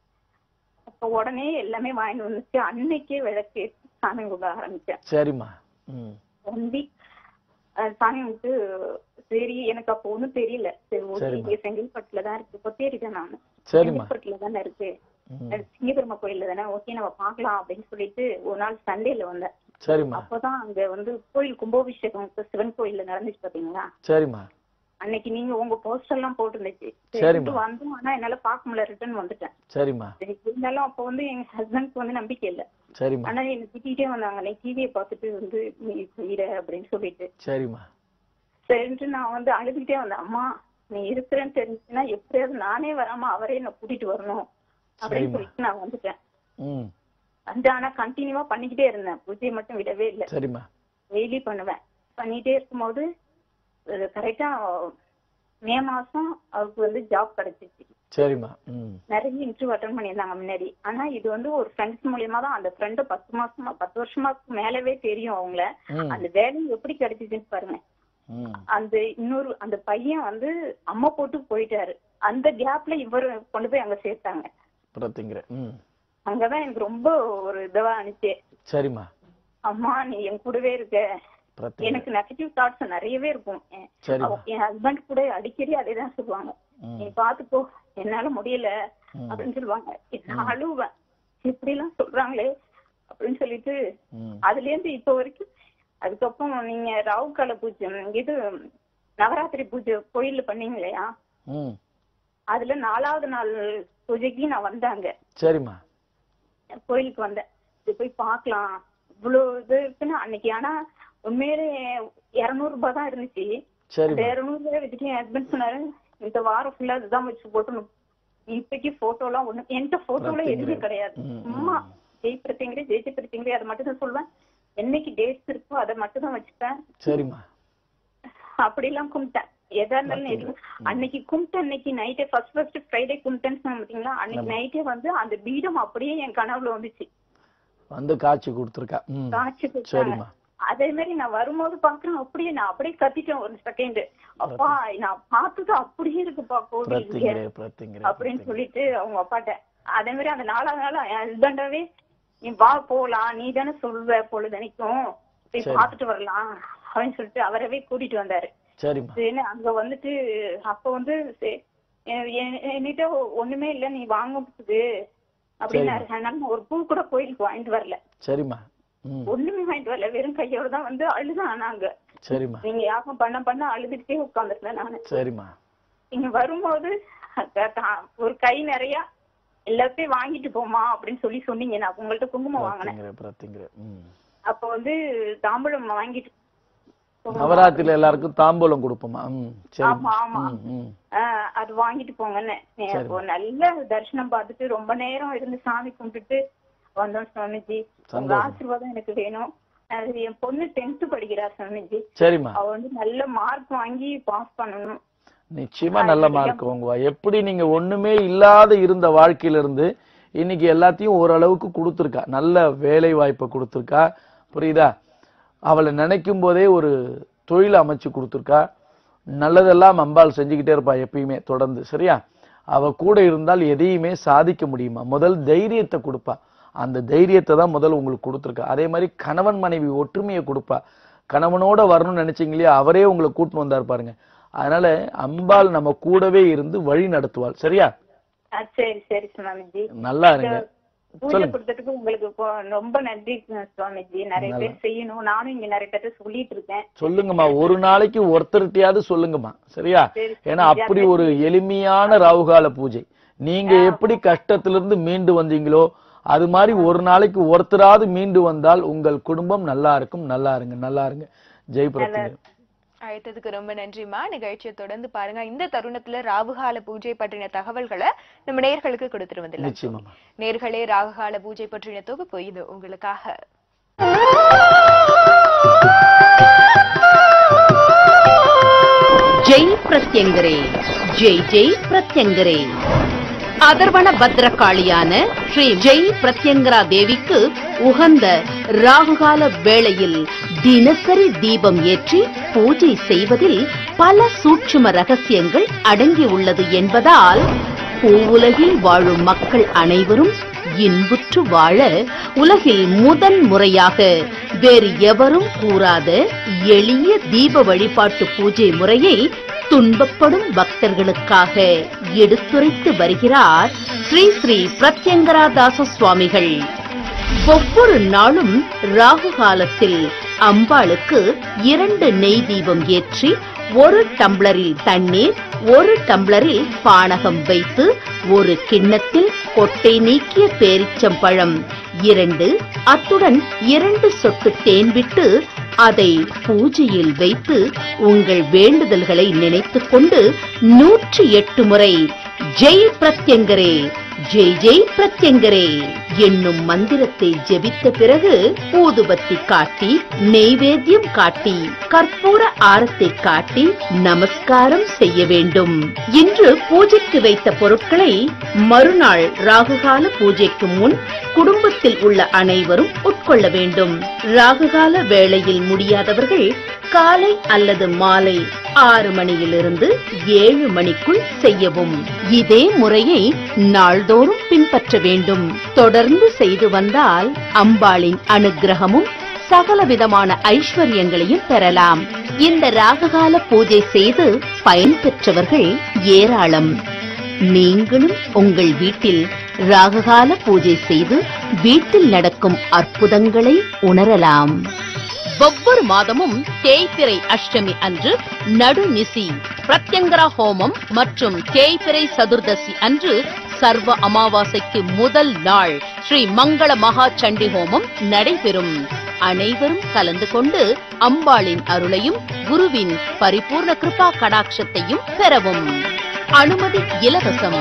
அப்ப உடனே எல்லாமே வாங்கிட்டு வந்துச்சு அன்னைக்கே விளக்கு ஏத்தி சாமி கும்பிட ஆரம்பிச்சேன் சரிம்மா ம் ஒன் வீக் சாமி கும்பிட்டு சரி எனக்கு அப்போ ஒண்ணும் தெரியல சரி ஓகே சரிம்மா. இங்க செங்கல்பட்டுல தான் இருக்கு பொத்தேரிதான் நானு சரிம்மா செங்கல்பட்டுல தானே இருக்கு ம் அது சிங்கப்பெருமா கோயில்ல தானே ஓகே நம்ம பார்க்கலாம் அப்படின்னு சொல்லிட்டு ஒரு நாள் சண்டேல வந்தேன் சரிம்மா அப்பதான் அங்க வந்து கோயில் கும்பாபிஷேகம் இப்ப சிவன் கோயில்ல நடந்துச்சு பாத்தீங்களா சரிம்மா அன்னைக்கு நீங்க உங்க போஸ்டர் எல்லாம் போட்டுருந்துச்சு சரிம்மா. சரின்ட்டு வந்தோம் ஆனா என்னால பார்க்க முடியல ரிட்டர்ன் வந்துட்டேன் சரிம்மா சரி, இருந்தாலும் அப்ப வந்து எங்க ஹஸ்பண்ட்க்கு வந்து நம்பிக்கை இல்ல சரிம்மா ஆனா என்ன திட்டிகிட்டே வந்தாங்க நீ டிவியை பார்த்துட்டு வந்து நீ செய்யற அப்படின்னு சொல்லிட்டு சரிம்மா சரின்ட்டு நான் வந்து அழுதுகிட்டே வந்தேன் அம்மா நீ இருக்கிறேன்னு தெரிஞ்சுச்சுன்னா எப்படியாவது நானே வராம அவரே என்ன கூட்டிட்டு வரணும் அப்படின்னு சரிம்மா. சொல்லிட்டு நான் வந்துட்டேன் ம் வந்து ஆனா கண்டினியூவா பண்ணிக்கிட்டே இருந்தேன் பூஜையை மட்டும் விடவே இல்லை சரிம்மா டெய்லி பண்ணுவேன் பண்ணிட்டே இருக்கும்போது கரெக்டா மே மாசம் அவருக்கு வந்து ஜாப் கிடைச்சிச்சு சரிம்மா ம் நிறைய இன்டர்வியூ அட்டன் பண்ணியிருந்தாங்க முன்னாடி ஆனா இது வந்து ஒரு ஃப்ரெண்ட்ஸ் மூலியமா தான் அந்த ஃப்ரெண்டு பத்து மாசமா பத்து வருஷமாக்கு மேலவே தெரியும் அவங்கள ம் அந்த வேலை எப்படி கிடைச்சிச்சுன்னு பாருங்க ம் அந்த இன்னொரு அந்த பையன் வந்து அம்மா போட்டு போயிட்டாரு அந்த கேப்ல இவர் கொண்டு போய் அங்க சேர்த்தாங்க பிரத்திங்கிற ம் அங்கதான் எனக்கு ரொம்ப ஒரு இதுவா அனுப்பிச்சு சரிம்மா அம்மா நீ என் கூடவே இருக்க பிரத்திங்கிற எனக்கு நெகட்டிவ் தாட்ஸ் நிறையவே இருக்கும் என்- சரிம்மா அவ- என் ஹஸ்பண்ட் கூட அடிக்கடி அதேதான் சொல்லுவாங்க ம் நீ பாத்துக்கோ என்னால முடியல ம். அப்படின்னு சொல்லுவாங்க நான் அழுவேன் இப்படி எல்லாம் சொல்றாங்களே அப்படின்னு சொல்லிட்டு ம் அதுல இருந்து இப்ப வரைக்கும் அதுக்கப்புறம் நீங்க ராகு கால பூஜை இது நவராத்திரி பூஜை கோயில்ல பண்ணீங்க இல்லையா ம் அதுல நாலாவது நாள் பூஜைக்கு நான் வந்தாங்க சரிம்மா கோயிலுக்கு வந்தேன் இது போய் பார்க்கலாம் இவ்வளவு இது இருக்குன்னு அன்னைக்கு ஆனா உண்மையிலே இருநூறு ரூபாய் தான் இருந்துச்சு அந்த சரிம்மா இருநூறு ரூபாய் வச்சுட்டு என் ஹஸ்பண்ட் சொன்னாரு இந்த வாரம் ஃபுல்லா இதுதான் வச்சு போட்டு இப்பைக்கு போட்டோ எல்லாம் ஒண்ணு என்கிட்ட போட்டோ எல்லாம் எதுவுமே கிடையாது ம், ம். சும்மா ஜெய் பிரத்திங்கிரே ஜெயிச்சு பிரத்திங்கிரே அதை மட்டும் தான் சொல்லுவேன் என்னைக்கு டேட்ஸ் இருக்கோ அதை மட்டும் தான் வச்சுப்பேன் சரிம்மா அப்படி எல்லாம் கும்பிட்டேன் எதா இருந்தாலும் எதுவும் அன்னைக்கு கும்பிட்ட அன்னைக்கு நைட்டே ஃபர்ஸ்ட் ஃபர்ஸ்ட் ஃப்ரைடே கும்பிட்டேன்னு சொன்னேன் பாத்தீங்களா அன்னைக்கு நைட்டே வந்து அந்த பீடம் அப்படியே என் கனவுல வந்துச்சு வந்து காட்சி கொடுத்துருக்கா ம் காட்சி கொடுத்தாங்க சரிம்மா அதே மாதிரி நான் வரும்போது பாக்குறேன் அப்படியே நான் அப்படியே கத்திட்டேன் ஒரு செகண்ட் அப்பா நான் பார்த்தது அப்படியே இருக்குப்பா கோவில் இங்க பிரத்திங்கிற பிரத்திங்கிற அப்படின்னு சொல்லிட்டு அவங்க அப்பாட்ட அதே மாதிரி அந்த நாலாவது நாள் என் ஹஸ்பண்டாவே நீ வா போலாம் நீ தானே சொல்வ பொழுதனைக்கும் போய் சரி. பார்த்துட்டு வரலாம் அப்படின்னு சொல்லிட்டு அவரவே கூட்டிட்டு வந்தாரு சரிம்மா சரின்னு அங்க வந்துட்டு அப்ப வந்து சே- எ- எ- என்கிட்ட ஒ- ஒண்ணுமே இல்ல நீ வாங்குறது அப்படின்னாரு அதனால நான் ஒரு பூ கூட கோயிலுக்கு வாங்கிட்டு வரல சரிம்மா ம் ஒண்ணுமே வாங்கிட்டு வரல வெறும் கையோட தான் வந்து அழுதான் நாங்க சரிம்மா நீங்க யாகம் பண்ண பண்ண அழுதுகிட்டே உட்காந்துருந்தேன் நானு சரிம்மா இங்க வரும்போது அத தா- ஒரு கை நிறைய எல்லாத்தையும் வாங்கிட்டு போமா அப்படின்னு சொல்லி சொன்னீங்க நான் உங்கள்ட்ட குங்குமம் வாங்கினேன் பிரத்திங்கிற பிரத்திங்கிற ம் அப்ப வந்து தாம்பூலம் வாங்கிட்டு போங்கம்மா. நவராத்திரில எல்லாருக்கும் தாம்பூலம் கொடுப்போமா ம் சரி ஆமா, ஆமா. ம் ம் ஆஹ் அது வாங்கிட்டு போங்கன்னு நீ சரி. அப்போ நல்ல தரிசனம் பார்த்துட்டு ரொம்ப நேரம் இருந்து சாமி கும்பிட்டுட்டு வந்தோம் சுவாமிஜி உங்க சந்தோஷம். ஆசீர்வாதம் எனக்கு வேணும் அது என் பொண்ணு டென்த் படிக்கிறா சுவாமிஜி சரிம்மா அவ வந்து நல்ல மார்க் வாங்கி பாஸ் பண்ணணும் நிச்சயமா நல்ல மார்க் வாங்குவா எப்படி நீங்க ஒண்ணுமே இல்லாத இருந்த வாழ்க்கையில இருந்து இன்னைக்கு எல்லாத்தையும் ஓரளவுக்கு கொடுத்துருக்கா நல்ல வேலை வாய்ப்பை கொடுத்துருக்கா புரியுதா அவளை நினைக்கும் போதே ஒரு தொழில் அமைச்சு கொடுத்துருக்கா நல்லதெல்லாம் அம்பாள் செஞ்சுக்கிட்டே இருப்பா எப்பயுமே தொடர்ந்து சரியா அவ கூட இருந்தால் எதையுமே சாதிக்க முடியுமா முதல் தைரியத்தை கொடுப்பா அந்த தைரியத்தை தான் முதல் உங்களுக்கு கொடுத்துருக்கா அதே மாதிரி கணவன் மனைவி ஒற்றுமையை கொடுப்பா கணவனோட வரணும்னு நினைச்சீங்க இல்லையா அவரே உங்களை கூட்டின்னு வந்தார் பாருங்க அதனால அம்பாள் நம்ம கூடவே இருந்து வழி நடத்துவாள் சரியா ஆ, சரி சரி சுவாமிஜி நல்லா இருங்க பூஜை சொல்லுங்க கொடுத்ததுக்கு உங்களுக்கு இப்போ ரொம்ப நன்றி சுவாமிஜி நிறைய நல்லா. பேர் செய்யணும் நானும் இங்க நிறைய பேர்ட்ட சொல்லிட்டு இருக்கேன் சொல்லுங்கம்மா ஒரு நாளைக்கு ஒருத்தர்கிட்டயாவது சொல்லுங்கம்மா சரியா சரி, ஏன்னா சரி. அப்படி ஒரு எளிமையான ராகுகால பூஜை நீங்க எப்படி கஷ்டத்திலிருந்து மீண்டு வந்தீங்களோ அது மாதிரி ஒரு நாளைக்கு ஒருத்தராவது மீண்டு வந்தால் உங்கள் குடும்பம் நல்லா இருக்கும் நல்லா இருங்க நல்லா இருங்க ஜெய் பிரத்திங்க அழைத்ததுக்கு ரொம்ப நன்றிமா நிகழ்ச்சியை தொடர்ந்து பாருங்க இந்த தருணத்துல ராகுகால பூஜை பற்றின தகவல்களை நம்ம நேர்களுக்கு கொடுத்துட்டு வந்துடலாம் நிச்சயமாம்மா நேர்களே ராகுகால பூஜை பற்றின தொகுப்பு இது உங்களுக்காக ஜெய் பிரத்யங்கரே ஜெய் ஜெய் பிரத்யங்கரே அதர்வண பத்ரகாளியான ஸ்ரீ ஜெய் பிரத்யங்கரா தேவிக்கு உகந்த ராகுகால வேளையில் தினசரி தீபம் ஏற்றி பூஜை செய்வதில் பல சூட்சும ரகசியங்கள் அடங்கியுள்ளது என்பதால் பூவுலகில் வாழும் மக்கள் அனைவரும் இன்புற்று வாழ உலகில் முதன் முறையாக வேறு எவரும் கூறாத எளிய தீப வழிபாட்டு பூஜை முறையை துன்பப்படும் பக்தர்களுக்காக எடுத்துரைத்து வருகிறார் ஸ்ரீ ஸ்ரீ பிரத்யங்கராதாச சுவாமிகள் ஒவ்வொரு நாளும் ராகு காலத்தில் அம்பாளுக்கு இரண்டு நெய் தீபம் ஏற்றி ஒரு டம்ளரில் தண்ணீர் ஒரு டம்ளரில் பானகம் வைத்து ஒரு கிண்ணத்தில் கொட்டை நீக்கிய பேரிச்சம்பழம் இரண்டு அத்துடன் இரண்டு சொட்டு தேன் விட்டு அதை பூஜையில் வைத்து உங்கள் வேண்டுதல்களை நினைத்துக் கொண்டு நூற்றி எட்டு முறை ஜெய் பிரத்யங்கரே ஜெய் ஜெய் பிரத்யங்கரே என்னும் மந்திரத்தை ஜெபித்த பிறகு ஊதுபத்தி காட்டி நெய்வேத்தியம் காட்டி கற்பூர ஆரத்தை காட்டி நமஸ்காரம் செய்ய வேண்டும் இன்று பூஜைக்கு வைத்த பொருட்களை மறுநாள் ராகுகால பூஜைக்கு முன் குடும்பத்தில் உள்ள அனைவரும் உட்கொள்ள வேண்டும் ராகுகால வேளையில் முடியாதவர்கள் காலை அல்லது மாலை ஆறு மணியிலிருந்து ஏழு மணிக்குள் செய்யவும் இதே முறையை நாள்தோறும் பின்பற்ற வேண்டும் தொடர்ந்து செய்து வந்தால் அம்பாளின் அனுக்கிரகமும் சகலவிதமான ஐஸ்வர்யங்களையும் பெறலாம் இந்த ராககால பூஜை செய்து பயன்பெற்றவர்கள் ஏராளம் நீங்களும் உங்கள் வீட்டில் ராககால பூஜை செய்து வீட்டில் நடக்கும் அற்புதங்களை உணரலாம் ஒவ்வொரு மாதமும் தேய்பிறை அஷ்டமி அன்று நடுநிசி பிரத்யங்கரா ஹோமம் மற்றும் தேய்பிறை சதுர்தசி அன்று சர்வ அமாவாசைக்கு முதல் நாள் ஸ்ரீ மங்கள மகா சண்டி ஹோமம் நடைபெறும் அனைவரும் கலந்து கொண்டு அம்பாளின் அருளையும் குருவின் பரிபூர்ண கிருபா கடாட்சத்தையும் பெறவும் அனுமதி இலவசம்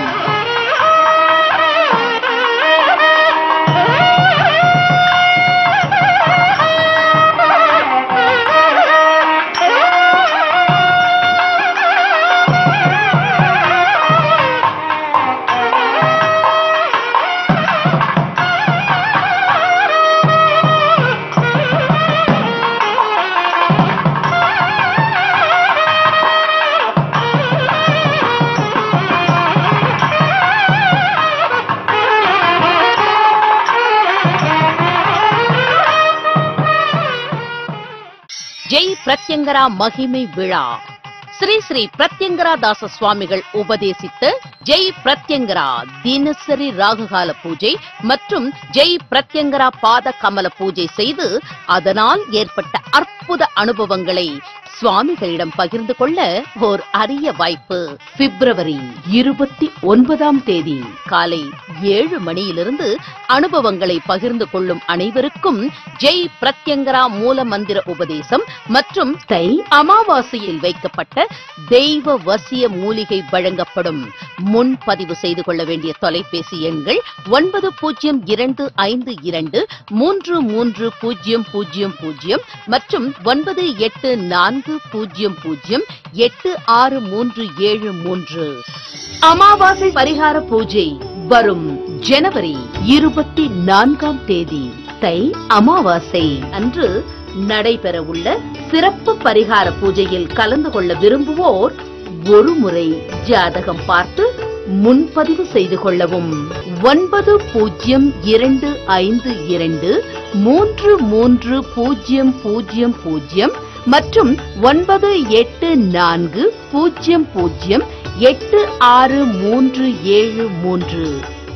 ஜெய் பிரத்யங்கரா மகிமை விழா ஸ்ரீ ஸ்ரீ பிரத்யங்கரா தாச சுவாமிகள் உபதேசித்த ஜெய் பிரத்யங்கரா தினசரி ராகுகால பூஜை மற்றும் ஜெய் பிரத்யங்கரா பாத கமல பூஜை செய்து அதனால் ஏற்பட்ட அற்புத அனுபவங்களை சுவாமிகளிடம் பகிர்ந்து கொள்ள ஓர் அரிய வாய்ப்பு பிப்ரவரி இருபத்தி ஒன்பதாம் தேதி காலை ஏழு மணியிலிருந்து அனுபவங்களை பகிர்ந்து கொள்ளும் அனைவருக்கும் ஜெய் பிரத்யங்கரா மூல மந்திர உபதேசம் மற்றும் தை அமாவாசையில் வைக்கப்பட்ட தெய்வ வசிய மூலிகை வழங்கப்படும் முன்பதிவு செய்து கொள்ள வேண்டிய தொலைபேசி எண்கள் ஒன்பது பூஜ்ஜியம் இரண்டு ஐந்து இரண்டு மூன்று மூன்று பூஜ்ஜியம் பூஜ்ஜியம் பூஜ்ஜியம் மற்றும் ஒன்பது எட்டு நான்கு பூஜ்ஜியம் பூஜ்ஜியம் எட்டு ஆறு மூன்று ஏழு மூன்று அமாவாசை பரிகார பூஜை வரும் ஜனவரி இருபத்தி நான்காம் தேதி தை அமாவாசை அன்று நடைபெறவுள்ள சிறப்பு பரிகார பூஜையில் கலந்து கொள்ள விரும்புவோர் ஒரு முறை ஜாதகம் பார்த்து முன்பதிவு செய்து கொள்ளவும் ஒன்பது பூஜ்ஜியம் இரண்டு ஐந்து இரண்டு மூன்று மூன்று பூஜ்ஜியம் பூஜ்ஜியம் பூஜ்ஜியம் மற்றும் ஒன்பது எட்டு நான்கு பூஜ்ஜியம் பூஜ்ஜியம் எட்டு ஆறு மூன்று ஏழு மூன்று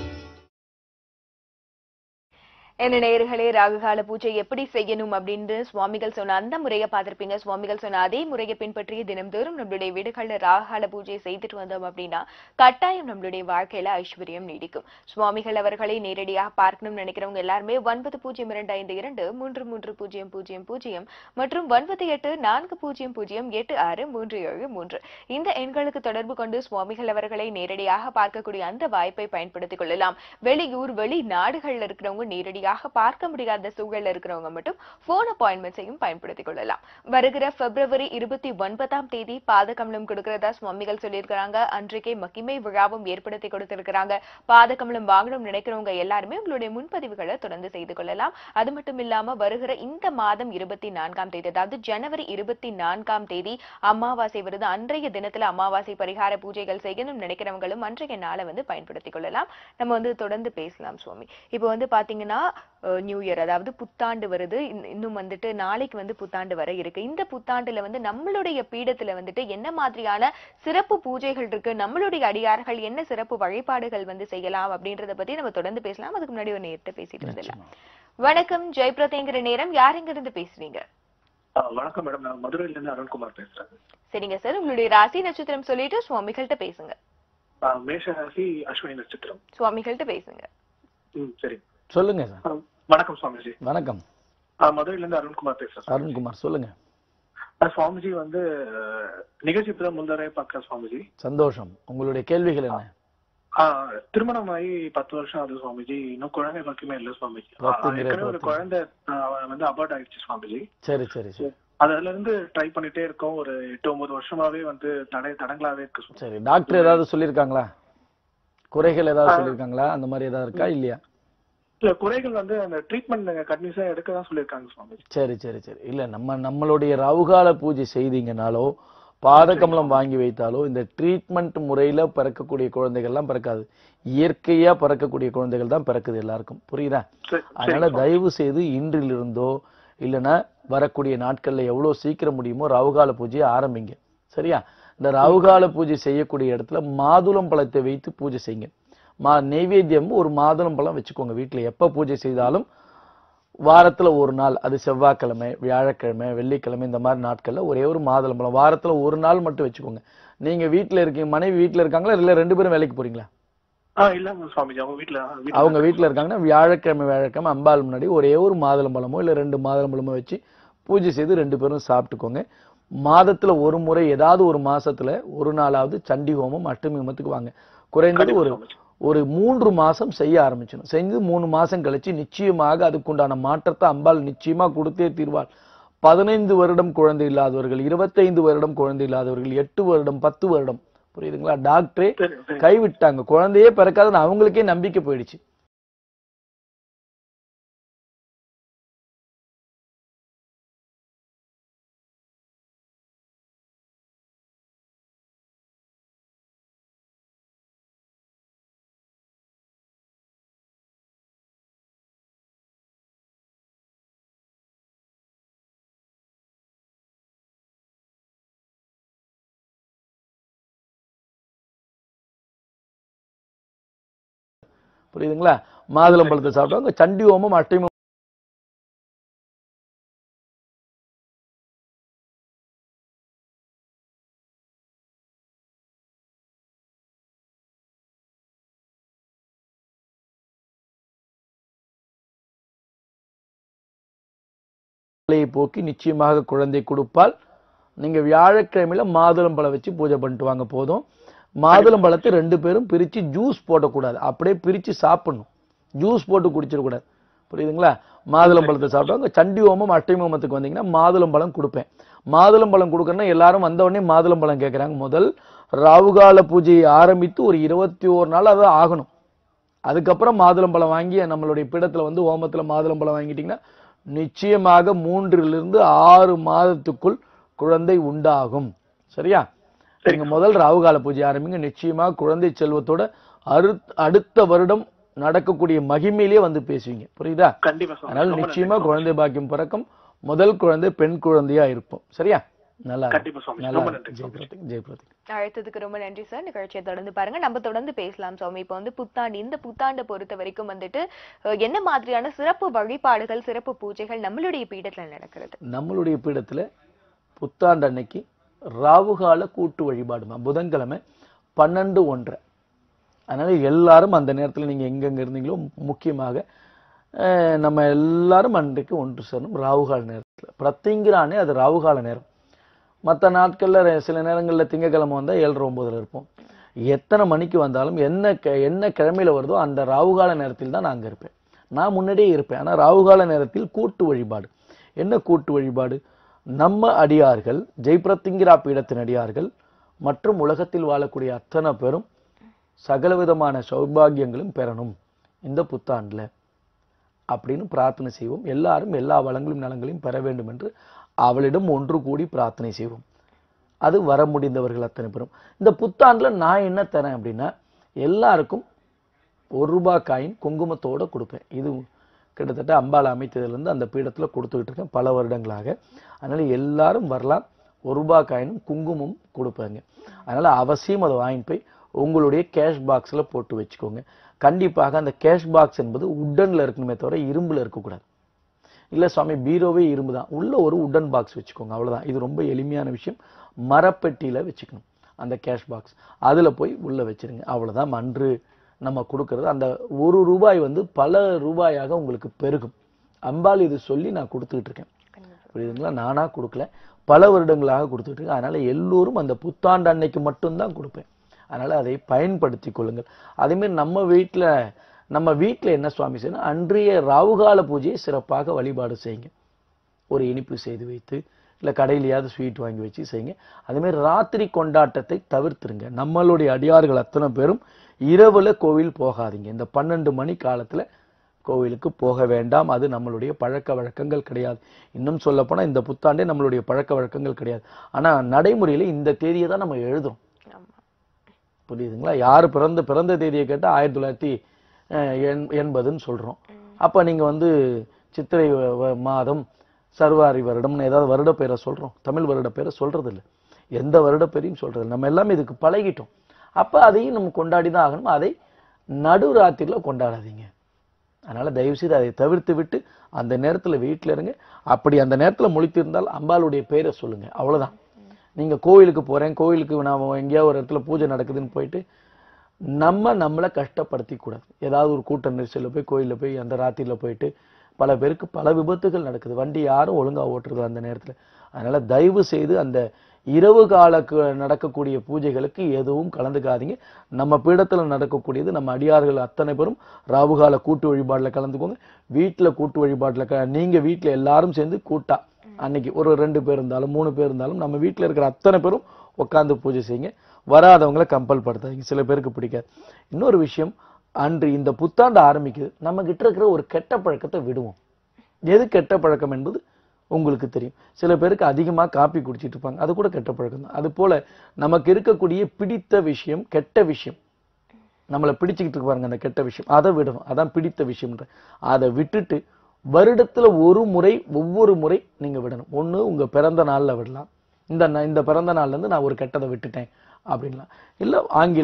என்ன நேயர்களே ராகுகால பூஜை எப்படி செய்யணும் அப்படின்னு சுவாமிகள் சொன்ன அந்த முறையை பார்த்திருப்பீங்க சுவாமிகள் சொன்ன அதே முறையை பின்பற்றி தினம்தோறும் நம்மளுடைய வீடுகள்ல ராகுகால பூஜை செய்துட்டு வந்தோம் அப்படின்னா கட்டாயம் நம்மளுடைய வாழ்க்கையில ஐஸ்வர்யம் நீடிக்கும் சுவாமிகள் அவர்களை நேரடியாக பார்க்கணும்னு நினைக்கிறவங்க எல்லாருமே ஒன்பது பூஜ்ஜியம் இரண்டு ஐந்து இரண்டு மூன்று மூன்று பூஜ்ஜியம் பூஜ்ஜியம் பூஜ்ஜியம் மற்றும் ஒன்பது எட்டு நான்கு பூஜ்ஜியம் பூஜ்ஜியம் எட்டு ஆறு மூன்று ஏழு மூன்று இந்த எண்களுக்கு தொடர்பு கொண்டு சுவாமிகள் அவர்களை நேரடியாக பார்க்கக்கூடிய அந்த வாய்ப்பை பயன்படுத்திக் கொள்ளலாம் வெளியூர் வெளி நாடுகள்ல இருக்கிறவங்க நேரடியாக பார்க்க முடியாத சூழல்ல இருக்கிறவங்க மட்டும் போன் அப்பாயின்மெண்ட்ஸையும் பயன்படுத்திக் கொள்ளலாம் வருகிற பிப்ரவரி இருபத்தி ஒன்பதாம் தேதி பாதகமலம் கொடுக்கறதா சுவாமிகள் சொல்லியிருக்கிறாங்க அன்றைக்கே மகிமை விழாவும் ஏற்படுத்தி கொடுத்திருக்கிறாங்க பாதகமலம் வாங்கணும் நினைக்கிறவங்க எல்லாருமே உங்களுடைய முன்பதிவுகளை தொடர்ந்து செய்து கொள்ளலாம் அது மட்டும் இல்லாம வருகிற இந்த மாதம் இருபத்தி நான்காம் தேதி அதாவது ஜனவரி இருபத்தி நான்காம் தேதி அமாவாசை வருது அன்றைய தினத்துல அமாவாசை பரிகார பூஜைகள் செய்யணும் நினைக்கிறவங்களும் அன்றைய நாளை வந்து பயன்படுத்திக் கொள்ளலாம் நம்ம வந்து தொடர்ந்து பேசலாம் சுவாமி இப்போ வந்து பாத்தீங்கன்னா நியூ இயர் அதாவது புத்தாண்டு வருது இன்- இன்னும் வந்துட்டு நாளைக்கு வந்து புத்தாண்டு வர இருக்கு இந்த புத்தாண்டுல வந்து நம்மளுடைய பீடத்துல வந்துட்டு என்ன மாதிரியான சிறப்பு பூஜைகள் இருக்கு நம்மளுடைய அடியார்கள் என்ன சிறப்பு வழிபாடுகள் வந்து செய்யலாம் அப்படின்றத பத்தி நம்ம தொடர்ந்து பேசலாம் அதுக்கு முன்னாடி ஒரு நேரத்தை பேசிட்டு இருந்தலாம் வணக்கம் ஜெயபிரதேங்கிற நேரம் யார் எங்க இருந்து பேசுறீங்க ஆ, வணக்கம் மேடம் நான் மதுரையில இருந்து அருண்குமார் பேசுறேன் சரிங்க சார் உங்களுடைய ராசி நட்சத்திரம் சொல்லிட்டு சுவாமிகள்கிட்ட பேசுங்க ஆ, மேஷ ராசி அஸ்வினி நட்சத்திரம் சுவாமிகள்கிட்ட பேசுங்க ம் சரி சொல்லுங்க சார் ஆ, வணக்கம் சுவாமிஜி வணக்கம் ஆ, மதுரையில இருந்து அருண்குமார் பேசுறேன் சுவாமிஜி. அருண்குமார் சொல்லுங்க ஆ, சுவாமிஜி வந்து அஹ், நிகழ்ச்சி இப்பதான் முந்தரை பாக்குறேன் சுவாமிஜி சந்தோஷம் உங்களுடைய கேள்விகள் என்ன ஆ, திருமணம் ஆகி பத்து வருஷம் ஆகுது சுவாமிஜி இன்னும் குழந்தை பாக்கியமே இல்ல சுவாமிஜி ஆ, பாத்தீங்களா, ஏற்கனவே ஒரு பாத்தீங்களா. குழந்தை ஆ, வந்து அபார்ட் ஆயிடுச்சு சுவாமிஜி சரி சரி சரி அதுல இருந்து ட்ரை பண்ணிட்டே இருக்கோம் ஒரு எட்டு ஒன்பது வருஷமாவே வந்து தடை தடங்களாவே இருக்கு சுவாமி. சரி டாக்டர் ஏதாவது சொல்லியிருக்காங்களா குறைகள் ஏதாவது ஆ. சொல்லியிருக்காங்களா அந்த மாதிரி ஏதாவது இருக்கா இல்லையா இல்ல குறைகள் வந்து அந்த ட்ரீட்மெண்ட் கண்டினியூஸா எடுக்க தான் சொல்லியிருக்காங்க சுவாமிஜி சரி சரி சரி இல்ல நம்ம நம்மளுடைய ரவுகால பூஜை செய்தீங்கனாலோ பாதகமலம் வாங்கி வைத்தாலோ இந்த ட்ரீட்மெண்ட் முறையில பிறக்கக்கூடிய குழந்தைகள்லாம் பிறக்காது இயற்கையா பிறக்கக்கூடிய குழந்தைகள் தான் பிறக்குது எல்லாருக்கும் புரியுதா சரி, அதனால சரிங்க தயவு செய்து இன்றிலிருந்தோ இல்லைன்னா வரக்கூடிய நாட்கள்ல எவ்வளவு சீக்கிரம் முடியுமோ ரவுகால பூஜையை ஆரம்பிங்க சரியா இந்த ரவுகால பூஜை செய்யக்கூடிய இடத்துல மாதுளம் பழத்தை வைத்து பூஜை செய்யுங்க மா நெய்வேத்தியம் ஒரு மாதுளம் பழம் வச்சுக்கோங்க வீட்டுல எப்ப பூஜை செய்தாலும் வாரத்துல ஒரு நாள் அது செவ்வாய்க்கிழமை வியாழக்கிழமை வெள்ளிக்கிழமை இந்த மாதிரி நாட்கள்ல ஒரே ஒரு மாதுளம்பழம் வாரத்துல ஒரு நாள் மட்டும் வச்சுக்கோங்க நீங்க வீட்டுல இருக்கீங்க மனைவி வீட்டுல இருக்காங்களா இல்ல ரெண்டு பேரும் வேலைக்கு போறீங்களா ஆ இல்ல சுவாமிஜி அவங்க வீட்டுல அவங்க வீட்டுல இருக்காங்கன்னா வியாழக்கிழமை வியாழக்கிழமை அம்பாள் முன்னாடி ஒரே ஒரு மாதுளம்பழமோ இல்ல ரெண்டு மாதுளம்பழமோ வச்சு பூஜை செய்து ரெண்டு பேரும் சாப்பிட்டுக்கோங்க மாதத்துல ஒரு முறை ஏதாவது ஒரு மாசத்துல ஒரு நாளாவது சண்டி ஹோமம் அஷ்டமி ஹோமத்துக்கு வாங்க குறைந்தது ஒரு ஒரு மூன்று மாசம் செய்ய ஆரம்பிச்சணும் செஞ்சு மூணு மாசம் கழிச்சு நிச்சயமாக அதுக்குண்டான மாற்றத்தை அம்பாள் நிச்சயமா கொடுத்தே தீர்வாள் பதினைந்து வருடம் குழந்தை இல்லாதவர்கள் இருபத்தைந்து வருடம் குழந்தை இல்லாதவர்கள் எட்டு வருடம் பத்து வருடம் புரியுதுங்களா டாக்டரே கைவிட்டாங்க குழந்தையே பிறக்காதுன்னு அவங்களுக்கே நம்பிக்கை போயிடுச்சு புரியுதுங்களா மாதுளம்பழத்தை சாப்பிட்டவங்க சண்டி ஹோமம் அஷ்டமி கவலையை போக்கி நிச்சயமாக குழந்தை கொடுப்பால் நீங்க வியாழக்கிழமையில மாதுளம்பழம் வச்சு பூஜை பண்ணிட்டு வாங்க போதும் மாதுளம்பழத்தை ரெண்டு பேரும் பிரிச்சு ஜூஸ் போடக்கூடாது அப்படியே பிரிச்சு சாப்பிடணும் ஜூஸ் போட்டு குடிச்சிடக்கூடாது புரியுதுங்களா மாதுளம்பழத்தை சாப்பிட்டவங்க சண்டி ஹோமம் அஷ்டமி ஹோமத்துக்கு வந்தீங்கன்னா மாதுளம்பழம் கொடுப்பேன் மாதுளம்பழம் கொடுக்கணும்னா எல்லாரும் வந்த உடனே மாதுளம்பழம் கேட்குறாங்க முதல் ராவுகால பூஜையை ஆரம்பித்து ஒரு இருபத்தி ஓரு நாள் அது ஆகணும் அதுக்கப்புறம் மாதுளம்பழம் வாங்கி நம்மளுடைய பீடத்துல வந்து ஹோமத்துல மாதுளம்பழம் வாங்கிட்டீங்கன்னா நிச்சயமாக மூன்றிலிருந்து ஆறு மாதத்துக்குள் குழந்தை உண்டாகும் சரியா நீங்க முதல் ராவுகால பூஜை ஆரம்பிங்க நிச்சயமாக குழந்தை செல்வத்தோட அரு அடுத்த வருடம் நடக்கக்கூடிய மகிமையிலேயே வந்து பேசுவீங்க புரியுதா கண்டிப்பா சுவாமி அதனால ரொம்ப நிச்சயமா நன்றி. குழந்தை பாக்கியம் பிறக்கும் முதல் குழந்தை பெண் குழந்தையா இருப்போம் சரியா நல்லா இருக்கும். கண்டிப்பா சுவாமி நல்லா ரொம்ப இருக்கும். நன்றி சுவாமி ஜெயபிரதிக் ஜெயபிரதிக் அழைத்ததுக்கு ரொம்ப நன்றி சார் நிகழ்ச்சியை தொடர்ந்து பாருங்க நம்ம தொடர்ந்து பேசலாம் சுவாமி இப்போ வந்து புத்தாண்டு இந்த புத்தாண்டை பொறுத்த வரைக்கும் வந்துட்டு அஹ், என்ன மாதிரியான சிறப்பு வழிபாடுகள் சிறப்பு பூஜைகள் நம்மளுடைய பீடத்துல நடக்கிறது நம்மளுடைய பீடத்துல புத்தாண்டு அன்னைக்கு ராவுகால கூட்டு வழிபாடுமா புதன்கிழமை பன்னெண்டு ஒன்றரை அதனால எல்லாரும் அந்த நேரத்துல நீங்க எங்கெங்க இருந்தீங்களோ முக்கியமாக அஹ், நம்ம எல்லாரும் அன்றைக்கு ஒன்று சேரணும் ராவுகால நேரத்துல பிரத்திங்கிறானே அது ராவுகால நேரம் மற்ற நாட்கள்ல ரெ- சில நேரங்கள்ல திங்கக்கிழமை வந்தா ஏழரை ஒன்பதுல இருப்போம் எத்தனை மணிக்கு வந்தாலும் என்ன க- என்ன கிழமையில வருதோ அந்த ராவுகால நேரத்தில் தான் நான் அங்க இருப்பேன் நான் முன்னாடியே இருப்பேன் ஆனா ராவுகால நேரத்தில் கூட்டு வழிபாடு என்ன கூட்டு வழிபாடு நம்ம அடியார்கள் ஜெய்பிரத்திங்கிரா பீடத்தின் அடியார்கள் மற்றும் உலகத்தில் வாழக்கூடிய அத்தனை பேரும் சகலவிதமான சௌபாகியங்களும் பெறணும் இந்த புத்தாண்டுல அப்படின்னு பிரார்த்தனை செய்வோம் எல்லாரும் எல்லா வளங்களும் நலங்களையும் பெற வேண்டும் என்று அவளிடம் ஒன்று கூடி பிரார்த்தனை செய்வோம் அது வர முடிந்தவர்கள் அத்தனை பேரும் இந்த புத்தாண்டுல நான் என்ன தரேன் அப்படின்னா எல்லாருக்கும் ஒரு ரூபாய் காயின் குங்குமத்தோட கொடுப்பேன் இது கிட்டத்தட்ட அம்பாள் அமைத்ததுலேருந்து அந்த பீடத்துல கொடுத்துக்கிட்டு இருக்கேன் பல வருடங்களாக அதனால எல்லாரும் வரலாம் ஒரு ரூபாய் காயினும் குங்குமம் கொடுப்பேங்க அதனால அவசியம் அதை வாங்கிட்டு போய் உங்களுடைய கேஷ் பாக்ஸ்ல போட்டு வச்சுக்கோங்க கண்டிப்பாக அந்த கேஷ் பாக்ஸ் என்பது உட்டன்ல இருக்கணுமே தவிர இரும்புல இருக்கக்கூடாது இல்ல சுவாமி பீரோவே இரும்பு தான் உள்ள ஒரு உடன் பாக்ஸ் வச்சுக்கோங்க அவ்வளவுதான் இது ரொம்ப எளிமையான விஷயம் மரப்பெட்டியில வச்சுக்கணும் அந்த கேஷ் பாக்ஸ் அதுல போய் உள்ள வச்சிருங்க அவ்வளவுதான் அன்று நம்ம கொடுக்கறது அந்த ஒரு ரூபாய் வந்து பல ரூபாயாக உங்களுக்கு பெருகும் அம்பாள் இது சொல்லி நான் கொடுத்துக்கிட்டு இருக்கேன் புரியுதுங்களா நானா கொடுக்கல பல வருடங்களாக கொடுத்துட்டு இருக்கேன் அதனால எல்லோரும் அந்த புத்தாண்டு அன்னைக்கு மட்டும்தான் கொடுப்பேன் அதனால அதை பயன்படுத்திக் கொள்ளுங்கள் அதே மாதிரி நம்ம வீட்ல நம்ம வீட்ல என்ன சுவாமி செய்யணும் அன்றைய ராவுகால பூஜையை சிறப்பாக வழிபாடு செய்யுங்க ஒரு இனிப்பு செய்து வைத்து இல்ல கடையிலயாவது ஸ்வீட் வாங்கி வச்சு செய்யுங்க அதே மாதிரி ராத்திரி கொண்டாட்டத்தை தவிர்த்துருங்க நம்மளுடைய அடியார்கள் அத்தனை பேரும் இரவுல கோவில் போகாதீங்க இந்த பன்னெண்டு மணி காலத்துல கோவிலுக்கு போக வேண்டாம் அது நம்மளுடைய பழக்க வழக்கங்கள் கிடையாது இன்னும் சொல்ல போனா இந்த புத்தாண்டே நம்மளுடைய பழக்க வழக்கங்கள் கிடையாது ஆனா நடைமுறையில இந்த தேதியை தான் நம்ம எழுதுறோம் புரியுதுங்களா யார் பிறந்த பிறந்த தேதியை கேட்டால் ஆயிரத்தி தொள்ளாயிரத்தி அஹ், எண்- எண்பதுன்னு சொல்றோம் அப்ப நீங்க வந்து சித்திரை வ- வ- மாதம் சர்வாரி வருடம்னு ஏதாவது வருட பேரை சொல்றோம் தமிழ் வருட பேரை சொல்றது இல்ல எந்த வருட பேரையும் சொல்றது இல்ல. நம்ம எல்லாமே இதுக்கு பழகிட்டோம் அப்ப அதையும் நம்ம கொண்டாடி தான் ஆகணும் அதை நடுராத்திரில கொண்டாடாதீங்க அதனால தயவு செய்து அதை தவிர்த்து விட்டு அந்த நேரத்துல வீட்டுல இருங்க அப்படி அந்த நேரத்துல முழித்திருந்தால் அம்பாளுடைய பேரை சொல்லுங்க அவ்வளவுதான் நீங்க கோவிலுக்கு போறேன் கோவிலுக்கு நான் எங்கேயாவது ஒரு இடத்துல பூஜை நடக்குதுன்னு போயிட்டு நம்ம நம்மளை கஷ்டப்படுத்தி கூடாது ஏதாவது ஒரு கூட்ட நெரிசல்ல போய் கோயில்ல போய் அந்த ராத்திரில போயிட்டு பல பேருக்கு பல விபத்துகள் நடக்குது வண்டி யாரும் ஒழுங்கா ஓட்டுறது அந்த நேரத்துல அதனால தயவு செய்து அந்த இரவு கால கு- நடக்கக்கூடிய பூஜைகளுக்கு எதுவும் கலந்துக்காதீங்க நம்ம பீடத்துல நடக்கக்கூடியது நம்ம அடியார்கள் அத்தனை பேரும் ராவுகால கூட்டு வழிபாடுல கலந்துக்கோங்க வீட்டுல கூட்டு வழிபாடுல க- நீங்க வீட்டுல எல்லாரும் சேர்ந்து கூட்டா அன்னைக்கு ஒரு ரெண்டு பேர் இருந்தாலும் மூணு பேர் இருந்தாலும் நம்ம வீட்டுல இருக்கிற அத்தனை பேரும் உட்கார்ந்து பூஜை செய்யுங்க வராதவங்கள கம்பல் படுத்தாதீங்க சில பேருக்கு பிடிக்காது இன்னொரு விஷயம் அன்று இந்த புத்தாண்டு ஆரம்பிக்குது நம்ம கிட்ட இருக்கிற ஒரு கெட்ட பழக்கத்தை விடுவோம் எது கெட்ட பழக்கம் என்பது உங்களுக்கு தெரியும் சில பேருக்கு அதிகமா காப்பி குடிச்சிட்டு இருப்பாங்க அது கூட கெட்ட பழக்கம் தான் அது போல நமக்கு இருக்கக்கூடிய பிடித்த விஷயம் கெட்ட விஷயம் நம்மளை பிடிச்சுக்கிட்டு இருக்கு பாருங்க அந்த கெட்ட விஷயம் அதை விடணும் அதான் பிடித்த விஷயம்ன்ற அதை விட்டுட்டு வருடத்துல ஒரு முறை ஒவ்வொரு முறை நீங்க விடணும் ஒண்ணு உங்க பிறந்த நாள்ல விடலாம் இந்த ந- இந்த பிறந்த நாள்ல இருந்து நான் ஒரு கெட்டதை விட்டுட்டேன் அப்படின்லாம் இல்ல ஆங்கில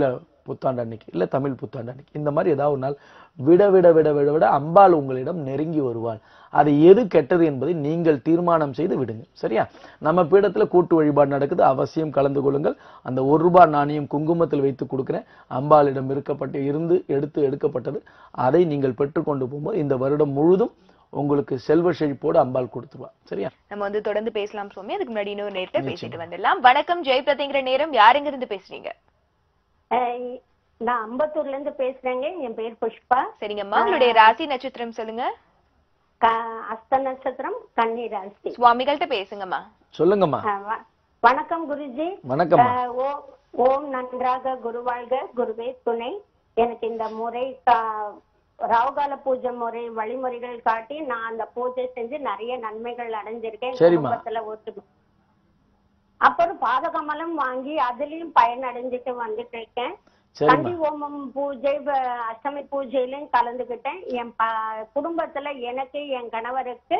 புத்தாண்டு அன்னைக்கு இல்ல தமிழ் புத்தாண்டு அன்னைக்கு இந்த மாதிரி ஏதாவது ஒரு நாள் விட விட விட விட விட அம்பாள் உங்களிடம் நெருங்கி வருவாள் அது எது கெட்டது என்பதை நீங்கள் தீர்மானம் செய்து விடுங்க சரியா நம்ம பீடத்துல கூட்டு வழிபாடு நடக்குது அவசியம் கலந்து கொள்ளுங்கள் அந்த ஒரு ரூபாய் நாணயம் குங்குமத்தில் வைத்து கொடுக்கிறேன் அம்பாளிடம் இருக்கப்பட்டு இருந்து எடுத்து எடுக்கப்பட்டது அதை நீங்கள் பெற்றுக்கொண்டு போகும்போது இந்த வருடம் முழுதும் உங்களுக்கு செல்வ செழிப்போடு அம்பாள் கொடுத்துருவா சரியா நம்ம வந்து தொடர்ந்து பேசலாம் சுவாமி அதுக்கு முன்னாடி இன்னொரு நேரத்தை பேசிட்டு வந்துடலாம் வணக்கம் ஜெய் பிரதிங்கிற நேரம் யாருங்க இருந்து பேசுறீங்க அஹ் நான் அம்பத்தூர்ல இருந்து பேசுறேங்க என் பேர் புஷ்பா சரிங்கம்மா உங்களுடைய ராசி நட்சத்திரம் சொல்லுங்க க- அஸ்த நட்சத்திரம் கன்னி ராசி சுவாமிகள்கிட்ட பேசுங்கம்மா சொல்லுங்கம்மா அஹ் வ- வணக்கம் குருஜி வணக்கம்மா அஹ் ஓ- ஓம் நன்றாக குருவாழ்க குருவே துணை எனக்கு இந்த முறை கா- ராவுகால பூஜை முறை வழிமுறைகள் காட்டி நான் அந்த பூஜை செஞ்சு நிறைய நன்மைகள் அடைஞ்சிருக்கேன் சரிம்மா. குடும்பத்துல ஒத்து அப்புறம் பாதகமலம் வாங்கி அதுலயும் பயன் அடைஞ்சிட்டு வந்துட்டு இருக்கேன் சரிம்மா கண்டி ஹோமம் பூஜை வ- அஷ்டமி பூஜையிலும் கலந்துக்கிட்டேன் என் ப- குடும்பத்துல எனக்கு என் கணவருக்கு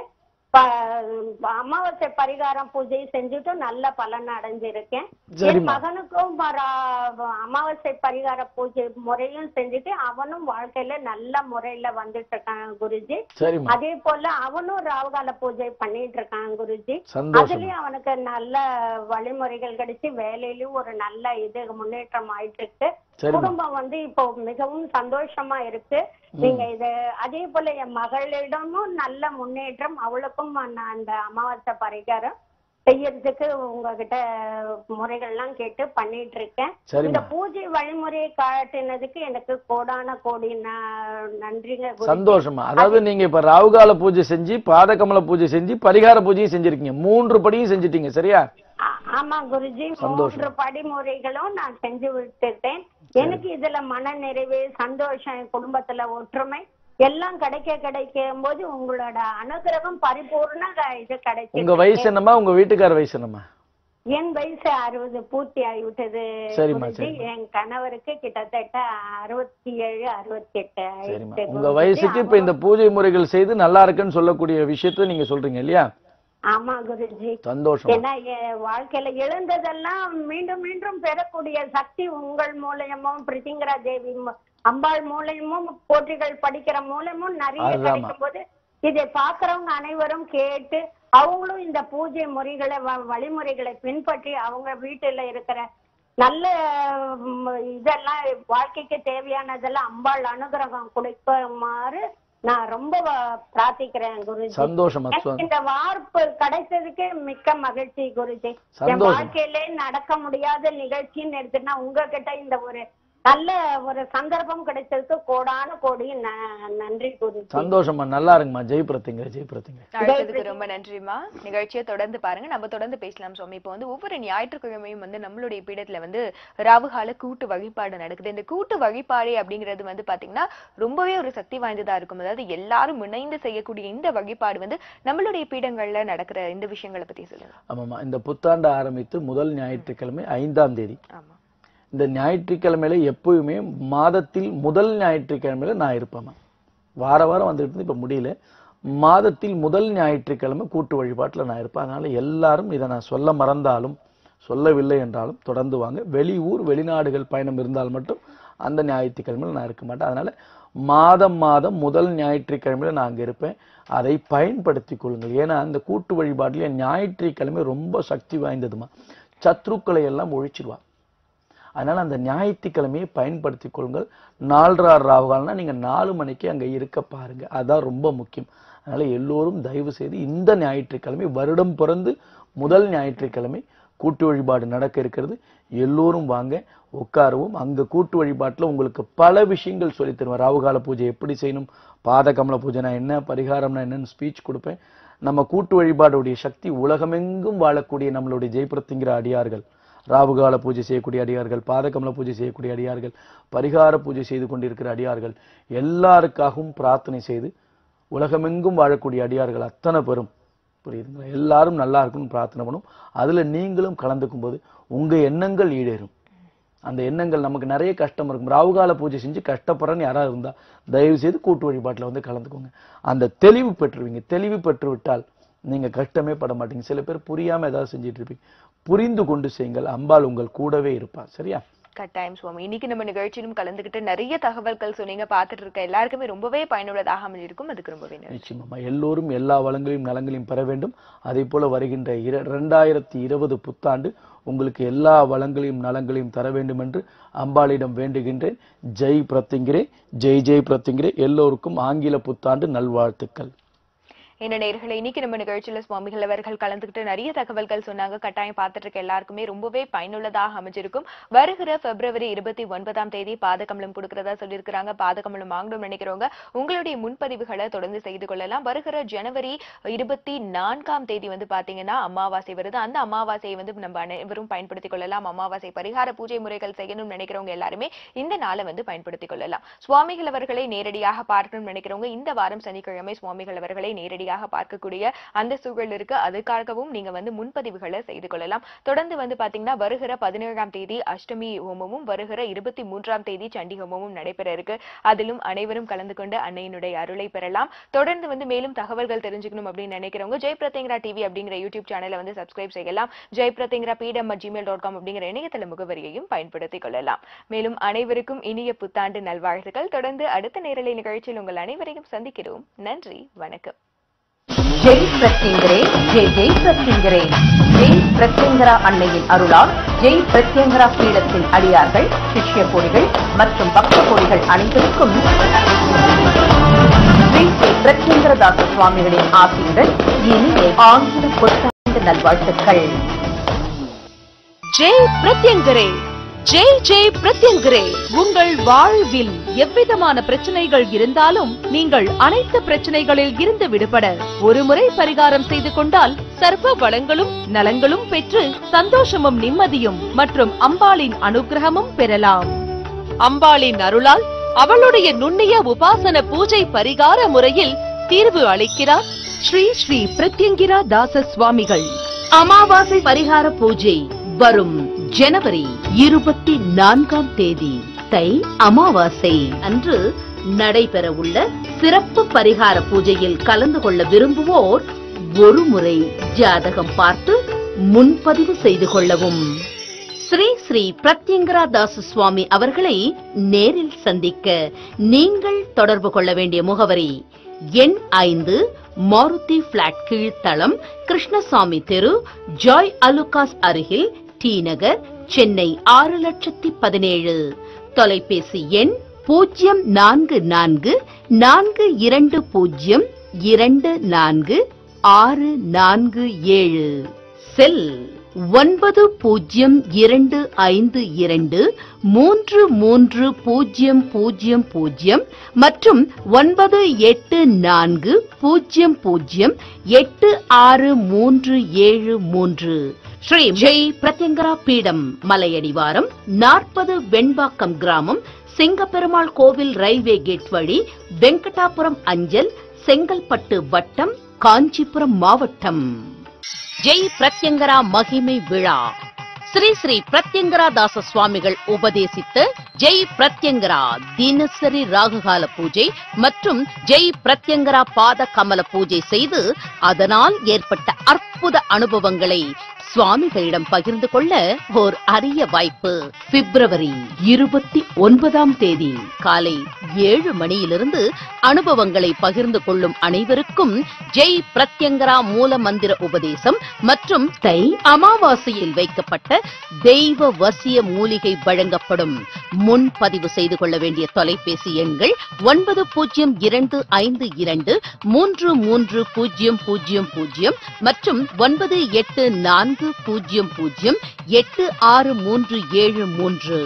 ப- அமாவாசை பரிகாரம் பூஜை செஞ்சுட்டு நல்ல பலன் அடைஞ்சிருக்கேன் என் சரிம்மா மகனுக்கும் வர- அமாவாசை பரிகார பூஜை முறையும் செஞ்சுட்டு அவனும் வாழ்க்கையில நல்ல முறையில வந்துட்டு இருக்கான் குருஜி சரிம்மா அதே போல அவனும் ராவுகால பூஜை பண்ணிட்டு இருக்கான் குருஜி சந்தோஷம் அதுலயும் அவனுக்கு நல்ல வழிமுறைகள் கிடைச்சு வேலையிலயும் ஒரு நல்ல இது முன்னேற்றம் ஆயிட்டு இருக்கு சரிம்மா குடும்பம் வந்து இப்போ மிகவும் சந்தோஷமா இருக்கு நீங்க இது அதே போல என் மகளிடமும் நல்ல முன்னேற்றம் அவளுக்கும் நான் அந்த அமாவாசை பரிகாரம் செய்யறதுக்கு உங்ககிட்ட முறைகள்லாம் கேட்டு பண்ணிட்டு இருக்கேன் இந்த சரிம்மா பூஜை வழிமுறையை காட்டினதுக்கு எனக்கு கோடான கோடி ந- நன்றிங்க குருஜி. சந்தோஷமா அதாவது நீங்க இப்ப ராவுகால பூஜை செஞ்சு பாதகமல பூஜை செஞ்சு பரிகார பூஜையும் செஞ்சிருக்கீங்க மூன்று படியும் செஞ்சிட்டீங்க சரியா ஆ- ஆமா குருஜி சந்தோஷம். மூன்று படிமுறைகளும் நான் செஞ்சு விட்டுட்டேன் எனக்கு இதுல மன நிறைவு சந்தோஷம் என் குடும்பத்துல ஒற்றுமை எல்லாம் கிடைக்க கிடைக்கும் போது உங்களோட அனுகிரகம் பரிபூர்ண இது உங்க கிடைச்சு வயசு என்னம்மா உங்க வீட்டுக்கார வயசு என்னம்மா என் வயசு அறுபது பூர்த்தி ஆகிவிட்டது சரிம்மா, குருஜி. சரிம்மா. என் கணவருக்கு கிட்டத்தட்ட அறுபத்தி ஏழு அறுபத்தி எட்டு சரிம்மா ஆயிடுச்சு உங்க குருஜி. வயசுக்கு இப்ப இந்த பூஜை முறைகள் செய்து நல்லா இருக்குன்னு சொல்லக்கூடிய விஷயத்த நீங்க சொல்றீங்க இல்லையா ஆமா குருஜி சந்தோஷம் ஏன்னா என் வாழ்க்கையில இழந்ததெல்லாம் மீண்டும் மீண்டும் பெறக்கூடிய சக்தி உங்கள் மூலியமும் பிரித்திங்கரா தேவி மு- அம்பாள் மூலியமும் போற்றிகள் படிக்கிற மூலியமும் நிறைய அதுதாம்மா. கிடைக்கும் போது இதை பாக்குறவங்க அனைவரும் கேட்டு அவங்களும் இந்த பூஜை முறைகளை வ- வழிமுறைகளை பின்பற்றி அவங்க வீட்டுல இருக்கிற நல்ல ம், இதெல்லாம் வாழ்க்கைக்கு தேவையானதெல்லாம் அம்பாள் அனுகிரகம் கொடுக்குமாறு நான் ரொம்ப வ- பிரார்த்திக்கிறேன் குருஜி சந்தோஷமா எனக்கு இந்த வார்ப்பு கிடைச்சதுக்கு மிக்க மகிழ்ச்சி குருஜி என் சந்தோஷம். வாழ்க்கையிலே நடக்க முடியாத நிகழ்ச்சின்னு எடுத்துனா உங்ககிட்ட இந்த ஒரு நல்ல ஒரு சந்தர்ப்பம் கிடைச்சதுக்கு கோடான கோடி ந- நன்றி குருஜி சந்தோஷமா நல்லா இருங்கம்மா ஜெய் பிரத்திங்க ஜெய் பிரத்திங்க அழைத்ததுக்கு ரொம்ப நன்றிமா நிகழ்ச்சியை தொடர்ந்து பாருங்க நம்ம தொடர்ந்து பேசலாம் சுவாமி இப்போ வந்து ஒவ்வொரு ஞாயிற்றுக்கிழமையும் வந்து நம்மளுடைய பீடத்துல வந்து ராவுகால கூட்டு வழிபாடு நடக்குது இந்த கூட்டு வழிபாடு அப்படிங்கிறது வந்து பாத்தீங்கன்னா ரொம்பவே ஒரு சக்தி வாய்ந்ததா இருக்கும் அதாவது எல்லாரும் இணைந்து செய்யக்கூடிய இந்த வழிபாடு வந்து நம்மளுடைய பீடங்கள்ல நடக்கிற இந்த விஷயங்களை பத்தி சொல்லுங்க ஆமாம்மா இந்த புத்தாண்டு ஆரம்பித்து முதல் ஞாயிற்றுக்கிழமை ஐந்தாம் தேதி ஆமா இந்த ஞாயிற்றுக்கிழமையில எப்பவுமே மாதத்தில் முதல் ஞாயிற்றுக்கிழமையில நான் இருப்பேம்மா வார வாரம் வந்துட்டு இருந்து இப்ப முடியல மாதத்தில் முதல் ஞாயிற்றுக்கிழமை கூட்டு வழிபாட்டுல நான் இருப்பேன் அதனால எல்லாரும் இதை நான் சொல்ல மறந்தாலும் சொல்லவில்லை என்றாலும் தொடர்ந்து வாங்க வெளியூர் வெளிநாடுகள் பயணம் இருந்தால் மட்டும் அந்த ஞாயிற்றுக்கிழமையில நான் இருக்க மாட்டேன் அதனால மாதம் மாதம் முதல் ஞாயிற்றுக்கிழமையில நான் அங்க இருப்பேன் அதை பயன்படுத்திக் கொள்ளுங்கள் ஏன்னா அந்த கூட்டு வழிபாட்டுல ஞாயிற்றுக்கிழமை ரொம்ப சக்தி வாய்ந்ததுமா சத்ருக்களை எல்லாம் ஒழிச்சிடுவா அதனால அந்த ஞாயிற்றுக்கிழமையை பயன்படுத்திக் கொள்ளுங்கள் நாலரை ராவுகால்னா நீங்க நாலு மணிக்கு அங்க இருக்க பாருங்க அதான் ரொம்ப முக்கியம் அதனால எல்லோரும் தயவு செய்து இந்த ஞாயிற்றுக்கிழமை வருடம் பிறந்து முதல் ஞாயிற்றுக்கிழமை கூட்டு வழிபாடு நடக்க இருக்கிறது எல்லோரும் வாங்க உட்காருவோம் அங்க கூட்டு வழிபாட்டுல உங்களுக்கு பல விஷயங்கள் சொல்லித் தருவேன் ராவுகால பூஜை எப்படி செய்யணும் பாதகமல பூஜைனா என்ன பரிகாரம்னா என்னன்னு ஸ்பீச் கொடுப்பேன் நம்ம கூட்டு வழிபாடுடைய சக்தி உலகமெங்கும் வாழக்கூடிய நம்மளுடைய ஜெயபிரத்திங்கிற அடியார்கள் ராவுகால பூஜை செய்யக்கூடிய அடியார்கள் பாதகமல பூஜை செய்யக்கூடிய அடியார்கள் பரிகார பூஜை செய்து கொண்டிருக்கிற அடியார்கள் எல்லாருக்காகவும் பிரார்த்தனை செய்து உலகமெங்கும் வாழக்கூடிய அடியார்கள் அத்தனை பேரும் புரியுதுங்களா எல்லாரும் நல்லா இருக்கணும்னு பிரார்த்தனை பண்ணும் அதுல நீங்களும் கலந்துக்கும் போது உங்க எண்ணங்கள் ஈடேறும் அந்த எண்ணங்கள் நமக்கு நிறைய கஷ்டம் இருக்கும் ராவுகால பூஜை செஞ்சு கஷ்டப்படுறன்னு யாராவது இருந்தா தயவு செய்து கூட்டு வழிபாட்டுல வந்து கலந்துக்கோங்க அந்த தெளிவு பெற்றுவீங்க தெளிவு பெற்று விட்டால் நீங்க கஷ்டமே பட மாட்டீங்க சில பேர் புரியாம ஏதாவது செஞ்சிட்டு இருப்பீங்க புரிந்து கொண்டு செய்யுங்கள் அம்பாள் உங்கள் கூடவே இருப்பா சரியா கட்டாயம் சுவாமி இன்னைக்கு நம்ம நிகழ்ச்சியிலும் கலந்துகிட்டு நிறைய தகவல்கள் சொன்னீங்க பார்த்துட்டு இருக்க எல்லாருக்குமே ரொம்பவே பயனுள்ளதாக அமைஞ்சிருக்கும் அதுக்கு ரொம்பவே நன்றி நிச்சயமா எல்லோரும் எல்லா வளங்களையும் நலங்களையும் பெற வேண்டும் அதே போல வருகின்ற இர ரெண்டாயிரத்தி இருபது புத்தாண்டு உங்களுக்கு எல்லா வளங்களையும் நலங்களையும் தர வேண்டும் என்று அம்பாளிடம் வேண்டுகின்றேன் ஜெய் பிரத்திங்கிரே ஜெய் ஜெய் பிரத்திங்கிரே எல்லோருக்கும் ஆங்கில புத்தாண்டு நல்வாழ்த்துக்கள் என்ன நேர்களை இன்னைக்கு நம்ம நிகழ்ச்சியில சுவாமிகள் அவர்கள் கலந்துக்கிட்டு நிறைய தகவல்கள் சொன்னாங்க கட்டாயம் பார்த்துட்டு இருக்க எல்லாருக்குமே ரொம்பவே பயனுள்ளதாக அமைஞ்சிருக்கும் வருகிற பிப்ரவரி இருபத்தி ஒன்பதாம் தேதி பாதகமலம் கொடுக்கறதா சொல்லியிருக்கிறாங்க பாதகமலம் வாங்கணும்னு நினைக்கிறவங்க உங்களுடைய முன்பதிவுகளை தொடர்ந்து செய்து கொள்ளலாம் வருகிற ஜனவரி இருபத்தி நான்காம் தேதி வந்து பாத்தீங்கன்னா அமாவாசை வருது அந்த அமாவாசையை வந்து நம்ம அனைவரும் பயன்படுத்திக் கொள்ளலாம் அமாவாசை பரிகார பூஜை முறைகள் செய்யணும்னு நினைக்கிறவங்க எல்லாருமே இந்த நாளை வந்து பயன்படுத்திக் கொள்ளலாம் சுவாமிகள் அவர்களை நேரடியாக பார்க்கணும்னு நினைக்கிறவங்க இந்த வாரம் சனிக்கிழமை சுவாமிகள் அவர்களை நேரடியாக பார்க்கக்கூடிய அந்த சூழல் இருக்கு அதுக்காகவும் நீங்க வந்து முன்பதிவுகளை செய்து கொள்ளலாம் தொடர்ந்து வந்து பாத்தீங்கன்னா வருகிற பதினேழாம் தேதி அஷ்டமி ஹோமமும் வருகிற இருபத்தி மூன்றாம் தேதி சண்டி ஹோமமும் நடைபெற இருக்கு அதிலும் அனைவரும் கலந்து கொண்டு அன்னையினுடைய அருளை பெறலாம் தொடர்ந்து வந்து மேலும் தகவல்கள் தெரிஞ்சுக்கணும் அப்படின்னு நினைக்கிறவங்க ஜெய் பிரத்யங்கரா டிவி அப்படிங்கிற யூடியூப் சேனலை வந்து சப்ஸ்கிரைப் செய்யலாம் Jai Prathyangira Peetam Gmail dot com அப்படிங்கிற இணையதள முகவரியையும் பயன்படுத்திக் கொள்ளலாம் மேலும் அனைவருக்கும் இனிய புத்தாண்டு நல்வாழ்த்துக்கள் தொடர்ந்து அடுத்த நேரலை நிகழ்ச்சியில் உங்கள் அனைவரையும் சந்திக்கிறோம் நன்றி வணக்கம் ஜெய் பிரத்யங்கரே ஜெய் ஜெய் பிரத்யங்கரே ஜெய் பிரத்யங்கரா அன்னையின் அருளால் ஜெய் பிரத்யங்கரா பீடத்தின் அடியார்கள் சிஷ்ய கொடிகள் மற்றும் பக்த கொடிகள் அனைவருக்கும் ஸ்ரீ ஸ்ரீ பிரத்யங்கரதாச சுவாமிகளின் ஆசையுடன் இனிய ஆங்கில புத்தாண்டு நல்வாழ்த்துக்கள் ஜெய் பிரத்யங்கரே ஜெய் ஜெய் பிரத்யங்கரே உங்கள் வாழ்வில் எவ்விதமான பிரச்சனைகள் இருந்தாலும் நீங்கள் அனைத்து பிரச்சனைகளில் இருந்து விடுபட ஒருமுறை பரிகாரம் செய்து கொண்டால் சர்வ வளங்களும் நலங்களும் பெற்று சந்தோஷமும் நிம்மதியும் மற்றும் அம்பாளின் அனுகிரகமும் பெறலாம் அம்பாளின் அருளால் அவளுடைய நுண்ணிய உபாசன பூஜை பரிகார முறையில் தீர்வு அளிக்கிறார் ஸ்ரீ ஸ்ரீ பிரத்யங்கிரா தாச சுவாமிகள் அமாவாசை பரிகார பூஜை வரும் ஜனவரி இருபத்தி நான்காம் தேதி தை அமாவாசை அன்று நடைபெறவுள்ள சிறப்பு பரிகார பூஜையில் கலந்து கொள்ள விரும்புவோர் ஒரு முறை ஜாதகம் பார்த்து முன்பதிவு செய்து கொள்ளவும் ஸ்ரீ ஸ்ரீ பிரத்யங்கரா தாச சுவாமி அவர்களை நேரில் சந்திக்க நீங்கள் தொடர்பு கொள்ள வேண்டிய முகவரி எண் ஐந்து மாருதி பிளாட் கீழ்த்தளம் கிருஷ்ணசாமி தெரு ஜாய் அலுகாஸ் அருகில் டி நகர் சென்னை ஆறு லட்சத்தி பதினேழு தொலைபேசி எண் பூஜ்ஜியம் நான்கு நான்கு நான்கு இரண்டு பூஜ்ஜியம் இரண்டு நான்கு ஆறு நான்கு ஏழு செல் ஒன்பது பூஜ்ஜியம் இரண்டு ஐந்து இரண்டு மூன்று மூன்று பூஜ்ஜியம் பூஜ்ஜியம் பூஜ்ஜியம் மற்றும் ஒன்பது எட்டு நான்கு பூஜ்ஜியம் பூஜ்ஜியம் எட்டு ஆறு மூன்று ஏழு மூன்று ஸ்ரீ ஜெய் பிரத்யங்கரா பீடம் மலையடிவாரம் நாற்பது வெண்பாக்கம் கிராமம் செங்கப்பெருமாள் கோவில் ரயில்வே கேட் வழி வெங்கடாபுரம் அஞ்சல் செங்கல்பட்டு வட்டம் காஞ்சிபுரம் மாவட்டம் ஜெய் பிரத்யங்கரா மகிமை விழா ஸ்ரீ ஸ்ரீ பிரத்யங்கரா தாச சுவாமிகள் உபதேசித்த ஜெய் பிரத்யங்கரா தினசரி ராகுகால பூஜை மற்றும் ஜெய் பிரத்யங்கரா பாத கமல பூஜை செய்து அதனால் ஏற்பட்ட அற்புத அனுபவங்களை சுவாமிகளிடம் பகிர்ந்து கொள்ள ஓர் அரிய வாய்ப்பு பிப்ரவரி இருபத்தி ஒன்பதாம் தேதி காலை ஏழு மணியிலிருந்து அனுபவங்களை பகிர்ந்து கொள்ளும் அனைவருக்கும் ஜெய் பிரத்யங்கரா மூல மந்திர உபதேசம் மற்றும் தை அமாவாசையில் வைக்கப்பட்ட தெய்வ வசிய மூலிகை வழங்கப்படும் முன்பதிவு செய்து கொள்ள வேண்டிய தொலைபேசி எண்கள் ஒன்பது பூஜ்ஜியம் இரண்டு ஐந்து இரண்டு மூன்று மூன்று பூஜ்ஜியம் பூஜ்ஜியம் பூஜ்ஜியம் மற்றும் ஒன்பது எட்டு நான்கு பூஜ்ஜியம் பூஜ்ஜியம் எட்டு ஆறு மூன்று ஏழு மூன்று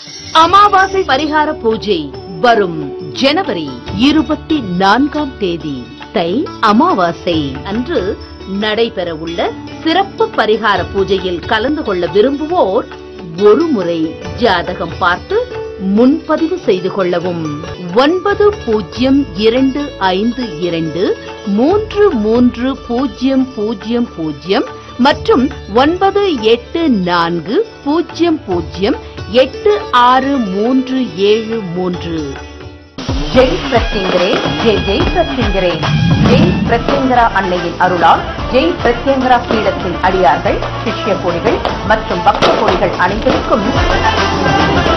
அமாவாசை பரிகார பூஜை வரும் ஜனவரி இருபத்தி நான்காம் தேதி தை அமாவாசை அன்று நடைபெறவுள்ள சிறப்பு பரிகார பூஜையில் கலந்து கொள்ள விரும்புவோர் ஒரு முறை ஜாதகம் பார்த்து முன்பதிவு செய்து கொள்ளவும் ஒன்பது பூஜ்ஜியம் இரண்டு ஐந்து இரண்டு மூன்று மூன்று பூஜ்ஜியம் பூஜ்ஜியம் பூஜ்ஜியம் மற்றும் ஒன்பது எட்டு நான்கு பூஜ்ஜியம் பூஜ்ஜியம் எட்டு ஆறு மூன்று ஏழு மூன்று ஜெய் பிரத்யங்கரே ஜெய் ஜெய் பிரத்யங்கரே ஜெய் பிரத்யங்கரா அன்னையின் அருளால் ஜெய் பிரத்யங்கரா பீடத்தின் அடியார்கள் சிஷ்ய கொடிகள் மற்றும் பக்த கொடிகள் அனைவருக்கும்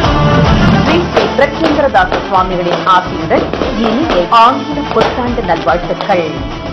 பிரத்யங்கரதாச சுவாமிகளின் ஆசியுடன் இனிய ஆங்கில புத்தாண்டு நல்வாழ்த்துக்கள்